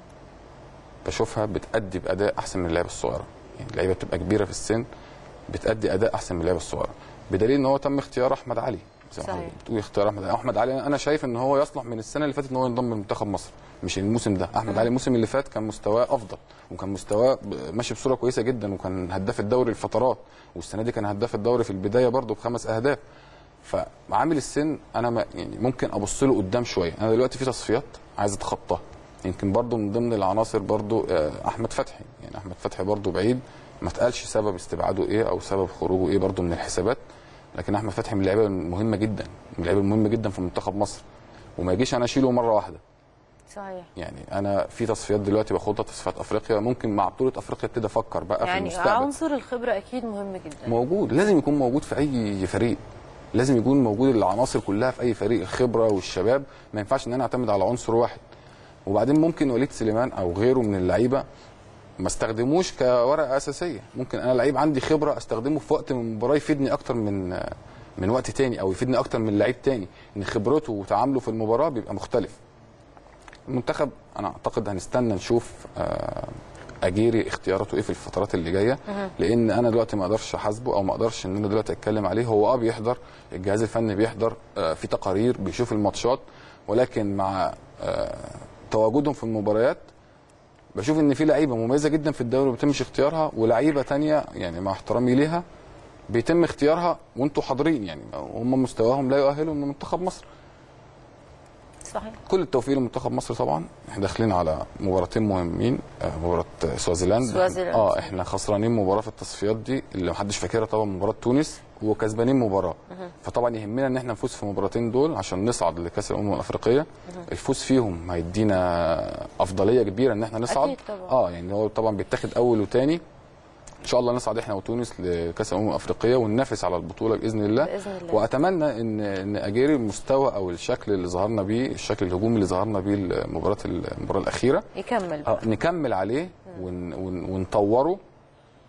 S2: بشوفها بتأدي بأداء أحسن من اللعيبة الصغيرة يعني اللعيبة بتبقى كبيرة في السن بتأدي أداء أحسن من اللعيبة الصغيرة بدليل إن هو تم اختيار أحمد علي زي ما
S1: صحيح.
S2: حضرتك بتقول اختيار أحمد علي أحمد علي أنا شايف إن هو يصلح من السنة اللي فاتت إن هو ينضم لمنتخب مصر مش الموسم ده أحمد علي الموسم اللي فات كان مستواه أفضل وكان مستواه ب- ماشي بصورة كويسة جدا وكان هداف الدوري الفترات والسنة دي كان هداف الدوري في البداية برضه بخمس أهداف فعامل السن انا ما يعني ممكن ابص له قدام شويه انا دلوقتي في تصفيات عايز اتخطاها يمكن برضو من ضمن العناصر برضو آه، احمد فتحي يعني احمد فتحي برضو بعيد ما اتقالش سبب استبعاده ايه او سبب خروجه ايه برضو من الحسابات لكن احمد فتحي من اللعيبه المهمه جدا من اللعيبه المهمه جدا في منتخب مصر وما يجيش انا اشيله مره واحده
S1: صحيح
S2: يعني انا في تصفيات دلوقتي باخدها تصفيات افريقيا ممكن مع بطوله افريقيا ابتدي افكر بقى في
S1: يعني
S2: المستقبل
S1: عنصر الخبره اكيد مهم جدا
S2: موجود لازم يكون موجود في اي فريق لازم يكون موجود العناصر كلها في اي فريق الخبره والشباب ما ينفعش ان انا اعتمد على عنصر واحد وبعدين ممكن وليد سليمان او غيره من اللعيبه ما استخدموش كورقه اساسيه ممكن انا لعيب عندي خبره استخدمه في وقت من المباراه يفيدني اكتر من من وقت تاني او يفيدني اكتر من لعيب تاني ان خبرته وتعامله في المباراه بيبقى مختلف المنتخب انا اعتقد هنستنى نشوف آه، اجيري اختياراته ايه في الفترات اللي جايه لان انا دلوقتي ما اقدرش احاسبه او ما اقدرش ان انا دلوقتي اتكلم عليه هو اه بيحضر الجهاز الفني بيحضر آه، في تقارير بيشوف الماتشات ولكن مع آه، تواجدهم في المباريات بشوف ان في لعيبه مميزه جدا في الدوري ما بيتمش اختيارها ولعيبه تانية يعني مع احترامي ليها بيتم اختيارها وانتوا حاضرين يعني هم مستواهم لا يؤهلهم لمنتخب مصر
S1: صحيح
S2: كل التوفيق لمنتخب مصر طبعا احنا داخلين على مباراتين مهمين آه، مباراه سوازيلاند
S1: سوازيلاند.
S2: اه احنا خسرانين مباراه في التصفيات دي اللي محدش فاكرها طبعا مباراه تونس وكسبانين مباراه فطبعا يهمنا ان احنا نفوز في المباراتين دول عشان نصعد لكاس الامم الافريقيه الفوز فيهم هيدينا افضليه كبيره ان احنا نصعد
S1: أكيد طبعا.
S2: اه يعني هو طبعا بيتاخد اول وتاني ان شاء الله نصعد احنا وتونس لكاس الامم الافريقيه وننافس على البطوله باذن الله
S1: بإذن الله.
S2: واتمنى ان ان اجيري المستوى او الشكل اللي ظهرنا بيه الشكل الهجومي اللي ظهرنا بيه المباراه المباراه الاخيره
S1: يكمل
S2: آه،
S1: بقى.
S2: نكمل عليه ون ون ونطوره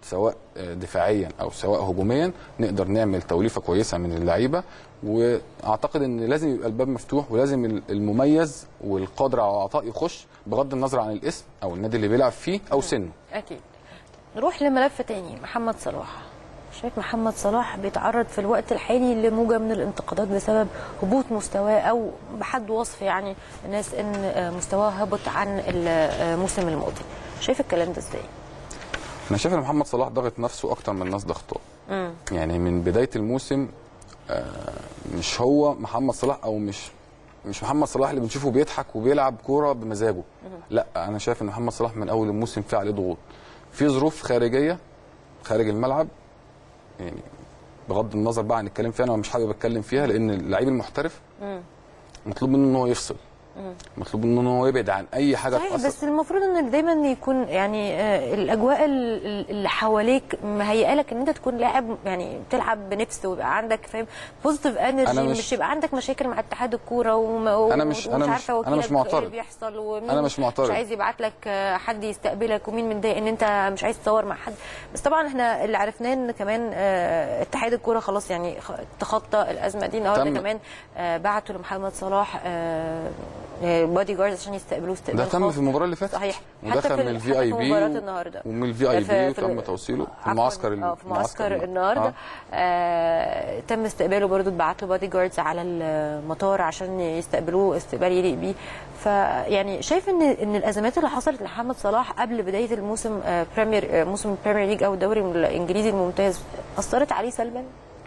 S2: سواء آه، دفاعيا او سواء هجوميا نقدر نعمل توليفه كويسه من اللعيبه واعتقد ان لازم يبقى الباب مفتوح ولازم ال- المميز والقادر على العطاء يخش بغض النظر عن الاسم او النادي اللي بيلعب فيه او سنه
S1: اكيد نروح لملف تاني محمد صلاح شايف محمد صلاح بيتعرض في الوقت الحالي لموجة من الانتقادات بسبب هبوط مستواه او بحد وصف يعني الناس ان آه، مستواه هبط عن الموسم الماضي شايف الكلام ده ازاي
S2: انا شايف ان محمد صلاح ضغط نفسه اكتر من الناس ضغطه يعني من بدايه الموسم آه، مش هو محمد صلاح او مش مش محمد صلاح اللي بنشوفه بيضحك وبيلعب كوره بمزاجه لا انا شايف ان محمد صلاح من اول الموسم في عليه ضغوط في ظروف خارجيه خارج الملعب يعني بغض النظر بقى عن الكلام فيها انا مش حابب اتكلم فيها لان اللعيب المحترف مطلوب منه ان هو يفصل مطلوب منه ان هو يبعد عن اي حاجه
S1: صحيح
S2: تاثر
S1: بس المفروض ان دايما يكون يعني آه، الاجواء ال- ال- اللي حواليك مهيئه لك ان انت تكون لاعب يعني تلعب بنفس ويبقى عندك فاهم بوزيتيف انرجي
S2: أنا
S1: مش,
S2: مش-
S1: يبقى عندك مشاكل مع اتحاد الكوره وم...
S2: أنا مش-
S1: ومش
S2: أنا مش-
S1: عارفه
S2: أنا مش
S1: وكيلك إيه
S2: معترض.
S1: اللي بيحصل ومين
S2: أنا مش معترض.
S1: مش عايز يبعت لك آه، حد يستقبلك ومين متضايق ان انت مش عايز تصور مع حد بس طبعا احنا اللي عرفناه ان كمان آه، اتحاد الكوره خلاص يعني خ- تخطى الازمه دي النهارده
S2: تم.
S1: كمان آه، بعتوا لمحمد صلاح بودي جاردز عشان يستقبلوه استقبال
S2: ده تم
S1: خاص.
S2: في المباراه اللي فاتت
S1: صحيح
S2: ودخل من الفي اي بي
S1: مباراه النهارده
S2: ومن الفي اي
S1: في-
S2: بي
S1: في-
S2: تم توصيله في
S1: عفواً،
S2: المعسكر
S1: اه في معسكر
S2: المعسكر
S1: النهارده
S2: آه.
S1: آه تم استقباله برضو اتبعت له بادي جاردز على المطار عشان يستقبلوه استقبال يليق بيه فيعني شايف ان ان الازمات اللي حصلت لمحمد صلاح قبل بدايه الموسم آه بريمير آه موسم البريمير ليج او الدوري الانجليزي الممتاز اثرت عليه سلبا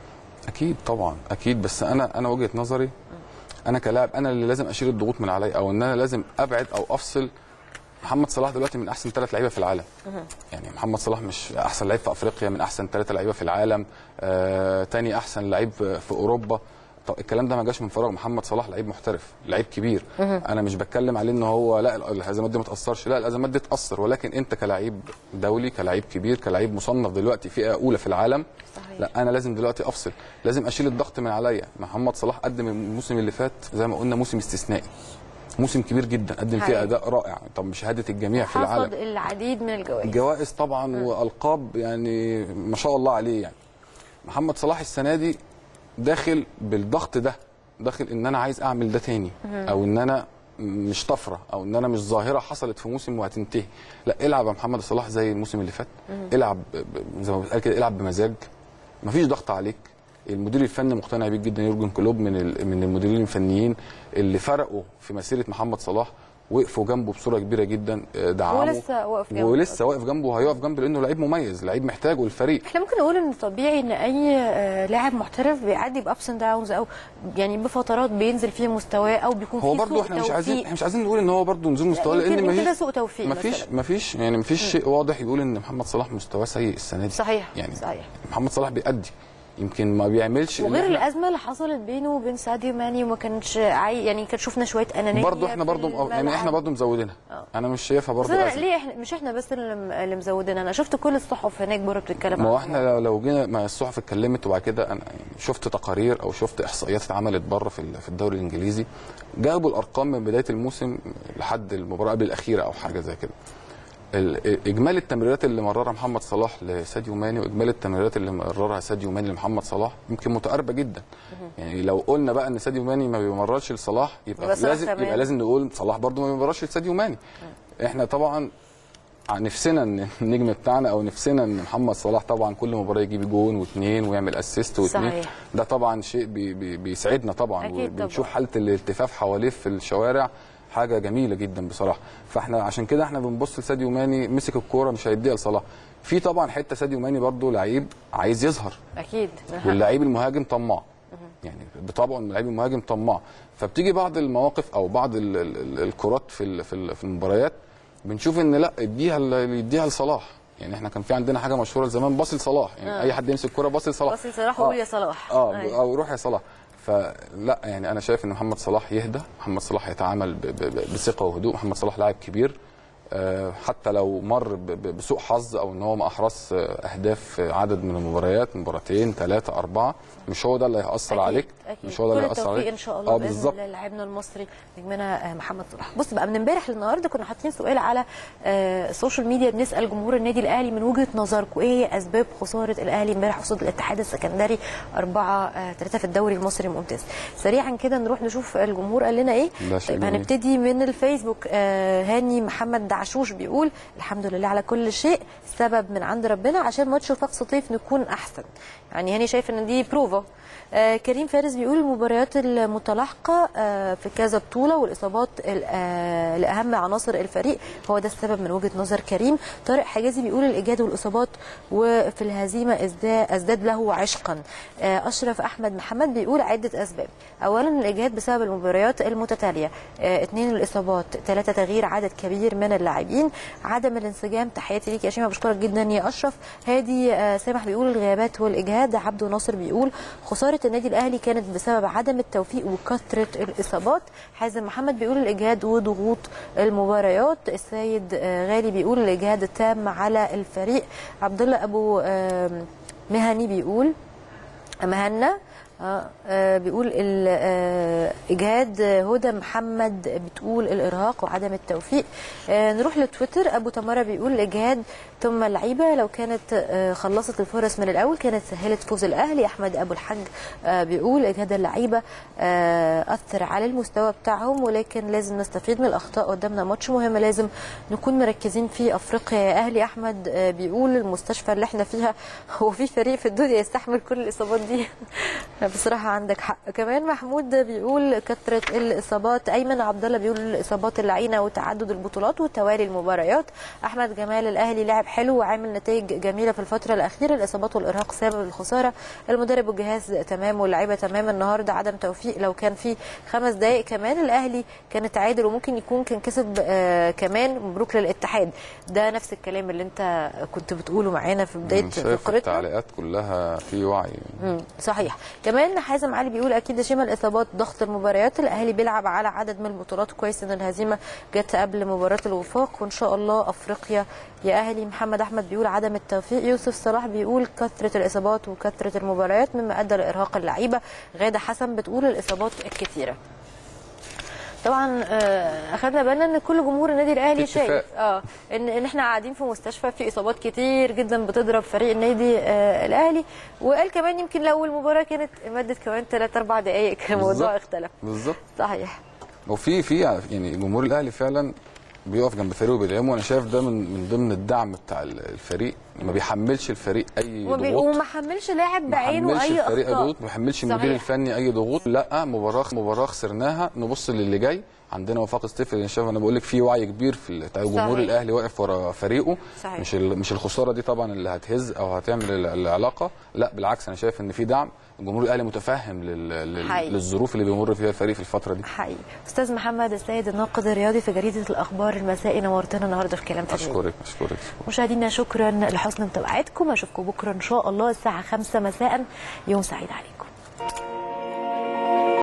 S2: اكيد طبعا اكيد بس انا انا وجهه نظري انا كلاعب انا اللي لازم اشيل الضغوط من عليا او ان انا لازم ابعد او افصل محمد صلاح دلوقتي من احسن ثلاث لعيبه في العالم يعني محمد صلاح مش احسن لعيب في افريقيا من احسن ثلاثه لعيبه في العالم آه تاني احسن لعيب في اوروبا طب الكلام ده ما جاش من فراغ محمد صلاح لعيب محترف لعيب كبير انا مش بتكلم عليه ان هو لا الازمات دي ما تاثرش لا الازمات دي تاثر ولكن انت كلاعب دولي كلاعب كبير كلاعب مصنف دلوقتي فئه اولى في العالم
S1: صحيح.
S2: لا انا لازم دلوقتي افصل لازم اشيل الضغط من عليا محمد صلاح قدم الموسم اللي فات زي ما قلنا موسم استثنائي موسم كبير جدا قدم فيه
S1: حقيقي.
S2: اداء رائع طب بشهاده الجميع في
S1: حصد
S2: العالم
S1: العديد من الجوائز
S2: جوائز طبعا والقاب يعني ما شاء الله عليه يعني محمد صلاح السنه دي داخل بالضغط ده داخل ان انا عايز اعمل ده تاني او ان انا مش طفره او ان انا مش ظاهره حصلت في موسم وهتنتهي لا العب يا محمد صلاح زي الموسم اللي فات العب ب- ب- زي ما بتقال كده العب بمزاج مفيش ضغط عليك المدير الفني مقتنع بيك جدا يورجن كلوب من ال- من المديرين الفنيين اللي فرقوا في مسيره محمد صلاح وقفوا جنبه بصوره كبيره جدا آه، دعموا
S1: ولسه واقف جنبه.
S2: ولسه واقف جنبه وهيقف جنبه لانه لعيب مميز لعيب محتاجه الفريق
S1: احنا ممكن نقول ان طبيعي ان اي آه، لاعب محترف بيعدي بابس اند داونز او يعني بفترات بينزل فيه مستواه او بيكون
S2: هو
S1: فيه
S2: برضه
S1: سوء
S2: احنا مش
S1: توفيق.
S2: عايزين احنا مش عايزين نقول ان هو برضه نزول مستواه
S1: يمكن-
S2: لان
S1: يمكن
S2: مفيش
S1: ده سوء توفيق
S2: مفيش
S1: مثلاً.
S2: مفيش يعني مفيش شيء واضح يقول ان محمد صلاح مستواه سيء السنه دي
S1: صحيح
S2: يعني
S1: صحيح
S2: محمد صلاح بيأدي يمكن ما بيعملش اللي
S1: وغير
S2: إحنا-
S1: الازمه اللي حصلت بينه وبين ساديو ماني وما كانش عاي... يعني كان شفنا شويه انانيه
S2: برضه احنا
S1: في
S2: برضه يعني
S1: الملعب.
S2: احنا برضه مزودينها انا مش شايفها
S1: بس
S2: برضه
S1: أنا
S2: أزمة.
S1: ليه احنا مش احنا بس اللي اللي مزودين انا شفت كل الصحف هناك بره بتتكلم
S2: ما هو
S1: عن
S2: احنا لو- لو جينا ما الصحف اتكلمت وبعد كده انا يعني شفت تقارير او شفت احصائيات اتعملت بره في ال- في الدوري الانجليزي جابوا الارقام من بدايه الموسم لحد المباراه قبل الاخيره او حاجه زي كده ال- اجمالي التمريرات اللي مررها محمد صلاح لساديو ماني واجمالي التمريرات اللي مررها ساديو ماني لمحمد صلاح يمكن متقاربه جدا يعني لو قلنا بقى ان ساديو ماني ما بيمررش لصلاح يبقى,
S1: يبقى صلاح
S2: لازم
S1: كمان.
S2: يبقى لازم نقول صلاح برضه ما بيمررش لساديو ماني احنا طبعا نفسنا ان النجم بتاعنا او نفسنا ان محمد صلاح طبعا كل مباراه يجيب جون واثنين ويعمل اسيست واثنين
S1: صحيح.
S2: ده طبعا شيء بي بي بيسعدنا طبعا
S1: أكيد
S2: وبنشوف
S1: طبعاً.
S2: حاله الالتفاف حواليه في الشوارع حاجه جميله جدا بصراحه فاحنا عشان كده احنا بنبص لساديو ماني مسك الكوره مش هيديها لصلاح في طبعا حته ساديو ماني برضو لعيب عايز يظهر
S1: اكيد من حقه.
S2: واللعيب المهاجم طماع يعني بطبعه اللعيب المهاجم طماع فبتيجي بعض المواقف او بعض ال- ال- ال- الكرات في ال- في ال- في المباريات بنشوف ان لا اديها ل- يديها لصلاح يعني احنا كان في عندنا حاجه مشهوره زمان باص لصلاح يعني
S1: آه.
S2: اي حد يمسك الكوره باص لصلاح
S1: باص لصلاح
S2: آه.
S1: وقول يا صلاح
S2: اه
S1: أيوة.
S2: او روح يا صلاح فلا يعني انا شايف ان محمد صلاح يهدى محمد صلاح يتعامل ب- ب- ب- بثقه وهدوء محمد صلاح لاعب كبير آه، حتى لو مر ب- ب- بسوء حظ او ان هو ما احرز آه، اهداف في عدد من المباريات مباراتين ثلاثه اربعه مش هو ده اللي هياثر
S1: أكيد،
S2: عليك
S1: أكيد.
S2: مش هو ده اللي
S1: كل
S2: هياثر
S1: التوفيق
S2: عليك
S1: ان شاء الله
S2: اه
S1: باذن
S2: بالظبط
S1: الله لاعبنا المصري نجمنا آه، محمد صلاح بص بقى من امبارح للنهارده كنا حاطين سؤال على آه، السوشيال ميديا بنسال جمهور النادي الاهلي من وجهه نظركم ايه هي اسباب خساره الاهلي امبارح قصاد الاتحاد السكندري 4 3 في الدوري المصري الممتاز سريعا كده نروح نشوف الجمهور قال لنا ايه
S2: ده شيء
S1: طيب
S2: جميل.
S1: هنبتدي من الفيسبوك آه، هاني محمد دعشوش بيقول الحمد لله على كل شيء سبب من عند ربنا عشان ماتش وفاق سطيف نكون احسن يعني هاني شايف ان دي بروفا آه كريم فارس بيقول المباريات المتلاحقه آه في كذا بطوله والاصابات ال- آه لاهم عناصر الفريق هو ده السبب من وجهه نظر كريم طارق حجازي بيقول الاجهاد والاصابات وفي الهزيمه ازداد, ازداد له عشقا آه اشرف احمد محمد بيقول عده اسباب اولا الاجهاد بسبب المباريات المتتاليه آه اثنين الاصابات ثلاثه تغيير عدد كبير من اللاعبين عدم الانسجام تحياتي ليك يا شيماء بشكرك جدا يا اشرف هادي آه سامح بيقول الغيابات والاجهاد عبده ناصر بيقول خساره النادي الاهلي كانت بسبب عدم التوفيق وكثره الاصابات حازم محمد بيقول الاجهاد وضغوط المباريات السيد آه غالي بيقول الاجهاد التام على الفريق عبد الله ابو آه مهني بيقول مهنا آه آه بيقول الاجهاد هدى محمد بتقول الارهاق وعدم التوفيق آه نروح لتويتر ابو تماره بيقول الاجهاد ثم اللعيبه لو كانت آه خلصت الفرص من الاول كانت سهلت فوز الاهلي احمد ابو الحاج آه بيقول اجهاد اللعيبه آه اثر على المستوى بتاعهم ولكن لازم نستفيد من الاخطاء قدامنا ماتش مهم لازم نكون مركزين في افريقيا يا اهلي احمد آه بيقول المستشفى اللي احنا فيها هو في فريق في الدنيا يستحمل كل الاصابات دي بصراحه عندك حق كمان محمود بيقول كثره الاصابات ايمن عبد الله بيقول الاصابات اللعينه وتعدد البطولات وتوالي المباريات احمد جمال الاهلي لاعب حلو وعامل نتائج جميله في الفتره الاخيره الاصابات والارهاق سبب الخساره المدرب والجهاز تمام واللعيبه تمام النهارده عدم توفيق لو كان في خمس دقائق كمان الاهلي كان تعادل وممكن يكون كان كسب آه كمان مبروك للاتحاد ده نفس الكلام اللي انت كنت بتقوله معانا في بدايه
S2: أنا شايف
S1: فقرتنا
S2: التعليقات كلها في وعي
S1: مم، صحيح كمان حازم علي بيقول اكيد شمل الاصابات ضغط المباريات الاهلي بيلعب على عدد من البطولات كويس ان الهزيمه جت قبل مباراه الوفاق وان شاء الله افريقيا يا اهلي محمد احمد بيقول عدم التوفيق يوسف صلاح بيقول كثره الاصابات وكثره المباريات مما ادى لارهاق اللعيبه غاده حسن بتقول الاصابات الكثيره طبعا آه، اخدنا بالنا ان كل جمهور النادي الاهلي
S2: في اتفاق.
S1: شايف اه ان ان احنا قاعدين في مستشفى في اصابات كتير جدا بتضرب فريق النادي آه الاهلي وقال كمان يمكن لو المباراه كانت مدت كمان 3 4 دقائق كان الموضوع
S2: بالظبط.
S1: اختلف
S2: بالظبط
S1: صحيح
S2: وفي في يعني جمهور الاهلي فعلا بيقف جنب فريقه وبيدعمه وانا شايف ده من من ضمن الدعم بتاع الفريق ما بيحملش الفريق اي
S1: وما بي-
S2: ضغوط
S1: وما حملش لاعب
S2: ما
S1: بعينه
S2: حملش
S1: اي
S2: الفريق
S1: اخطاء
S2: ضغوط ما حملش
S1: صحيح.
S2: المدير الفني اي ضغوط لا مباراه مباراه خسرناها نبص للي جاي عندنا وفاق ستيفن انا شايف انا بقول لك في وعي كبير في ال- بتاع جمهور
S1: صحيح.
S2: الاهلي واقف ورا فريقه
S1: صحيح.
S2: مش ال- مش الخساره دي طبعا اللي هتهز او هتعمل ال- العلاقه لا بالعكس انا شايف ان في دعم الجمهور الاهلي متفهم لل... لل...
S1: حقيقي.
S2: للظروف اللي بيمر فيها الفريق في الفتره دي
S1: حقيقي استاذ محمد السيد الناقد الرياضي في جريده الاخبار المسائي نورتنا النهارده في كلام في الرياضة.
S2: اشكرك اشكرك
S1: مشاهدينا شكرا لحسن متابعتكم اشوفكم بكره ان شاء الله الساعه 5 مساء يوم سعيد عليكم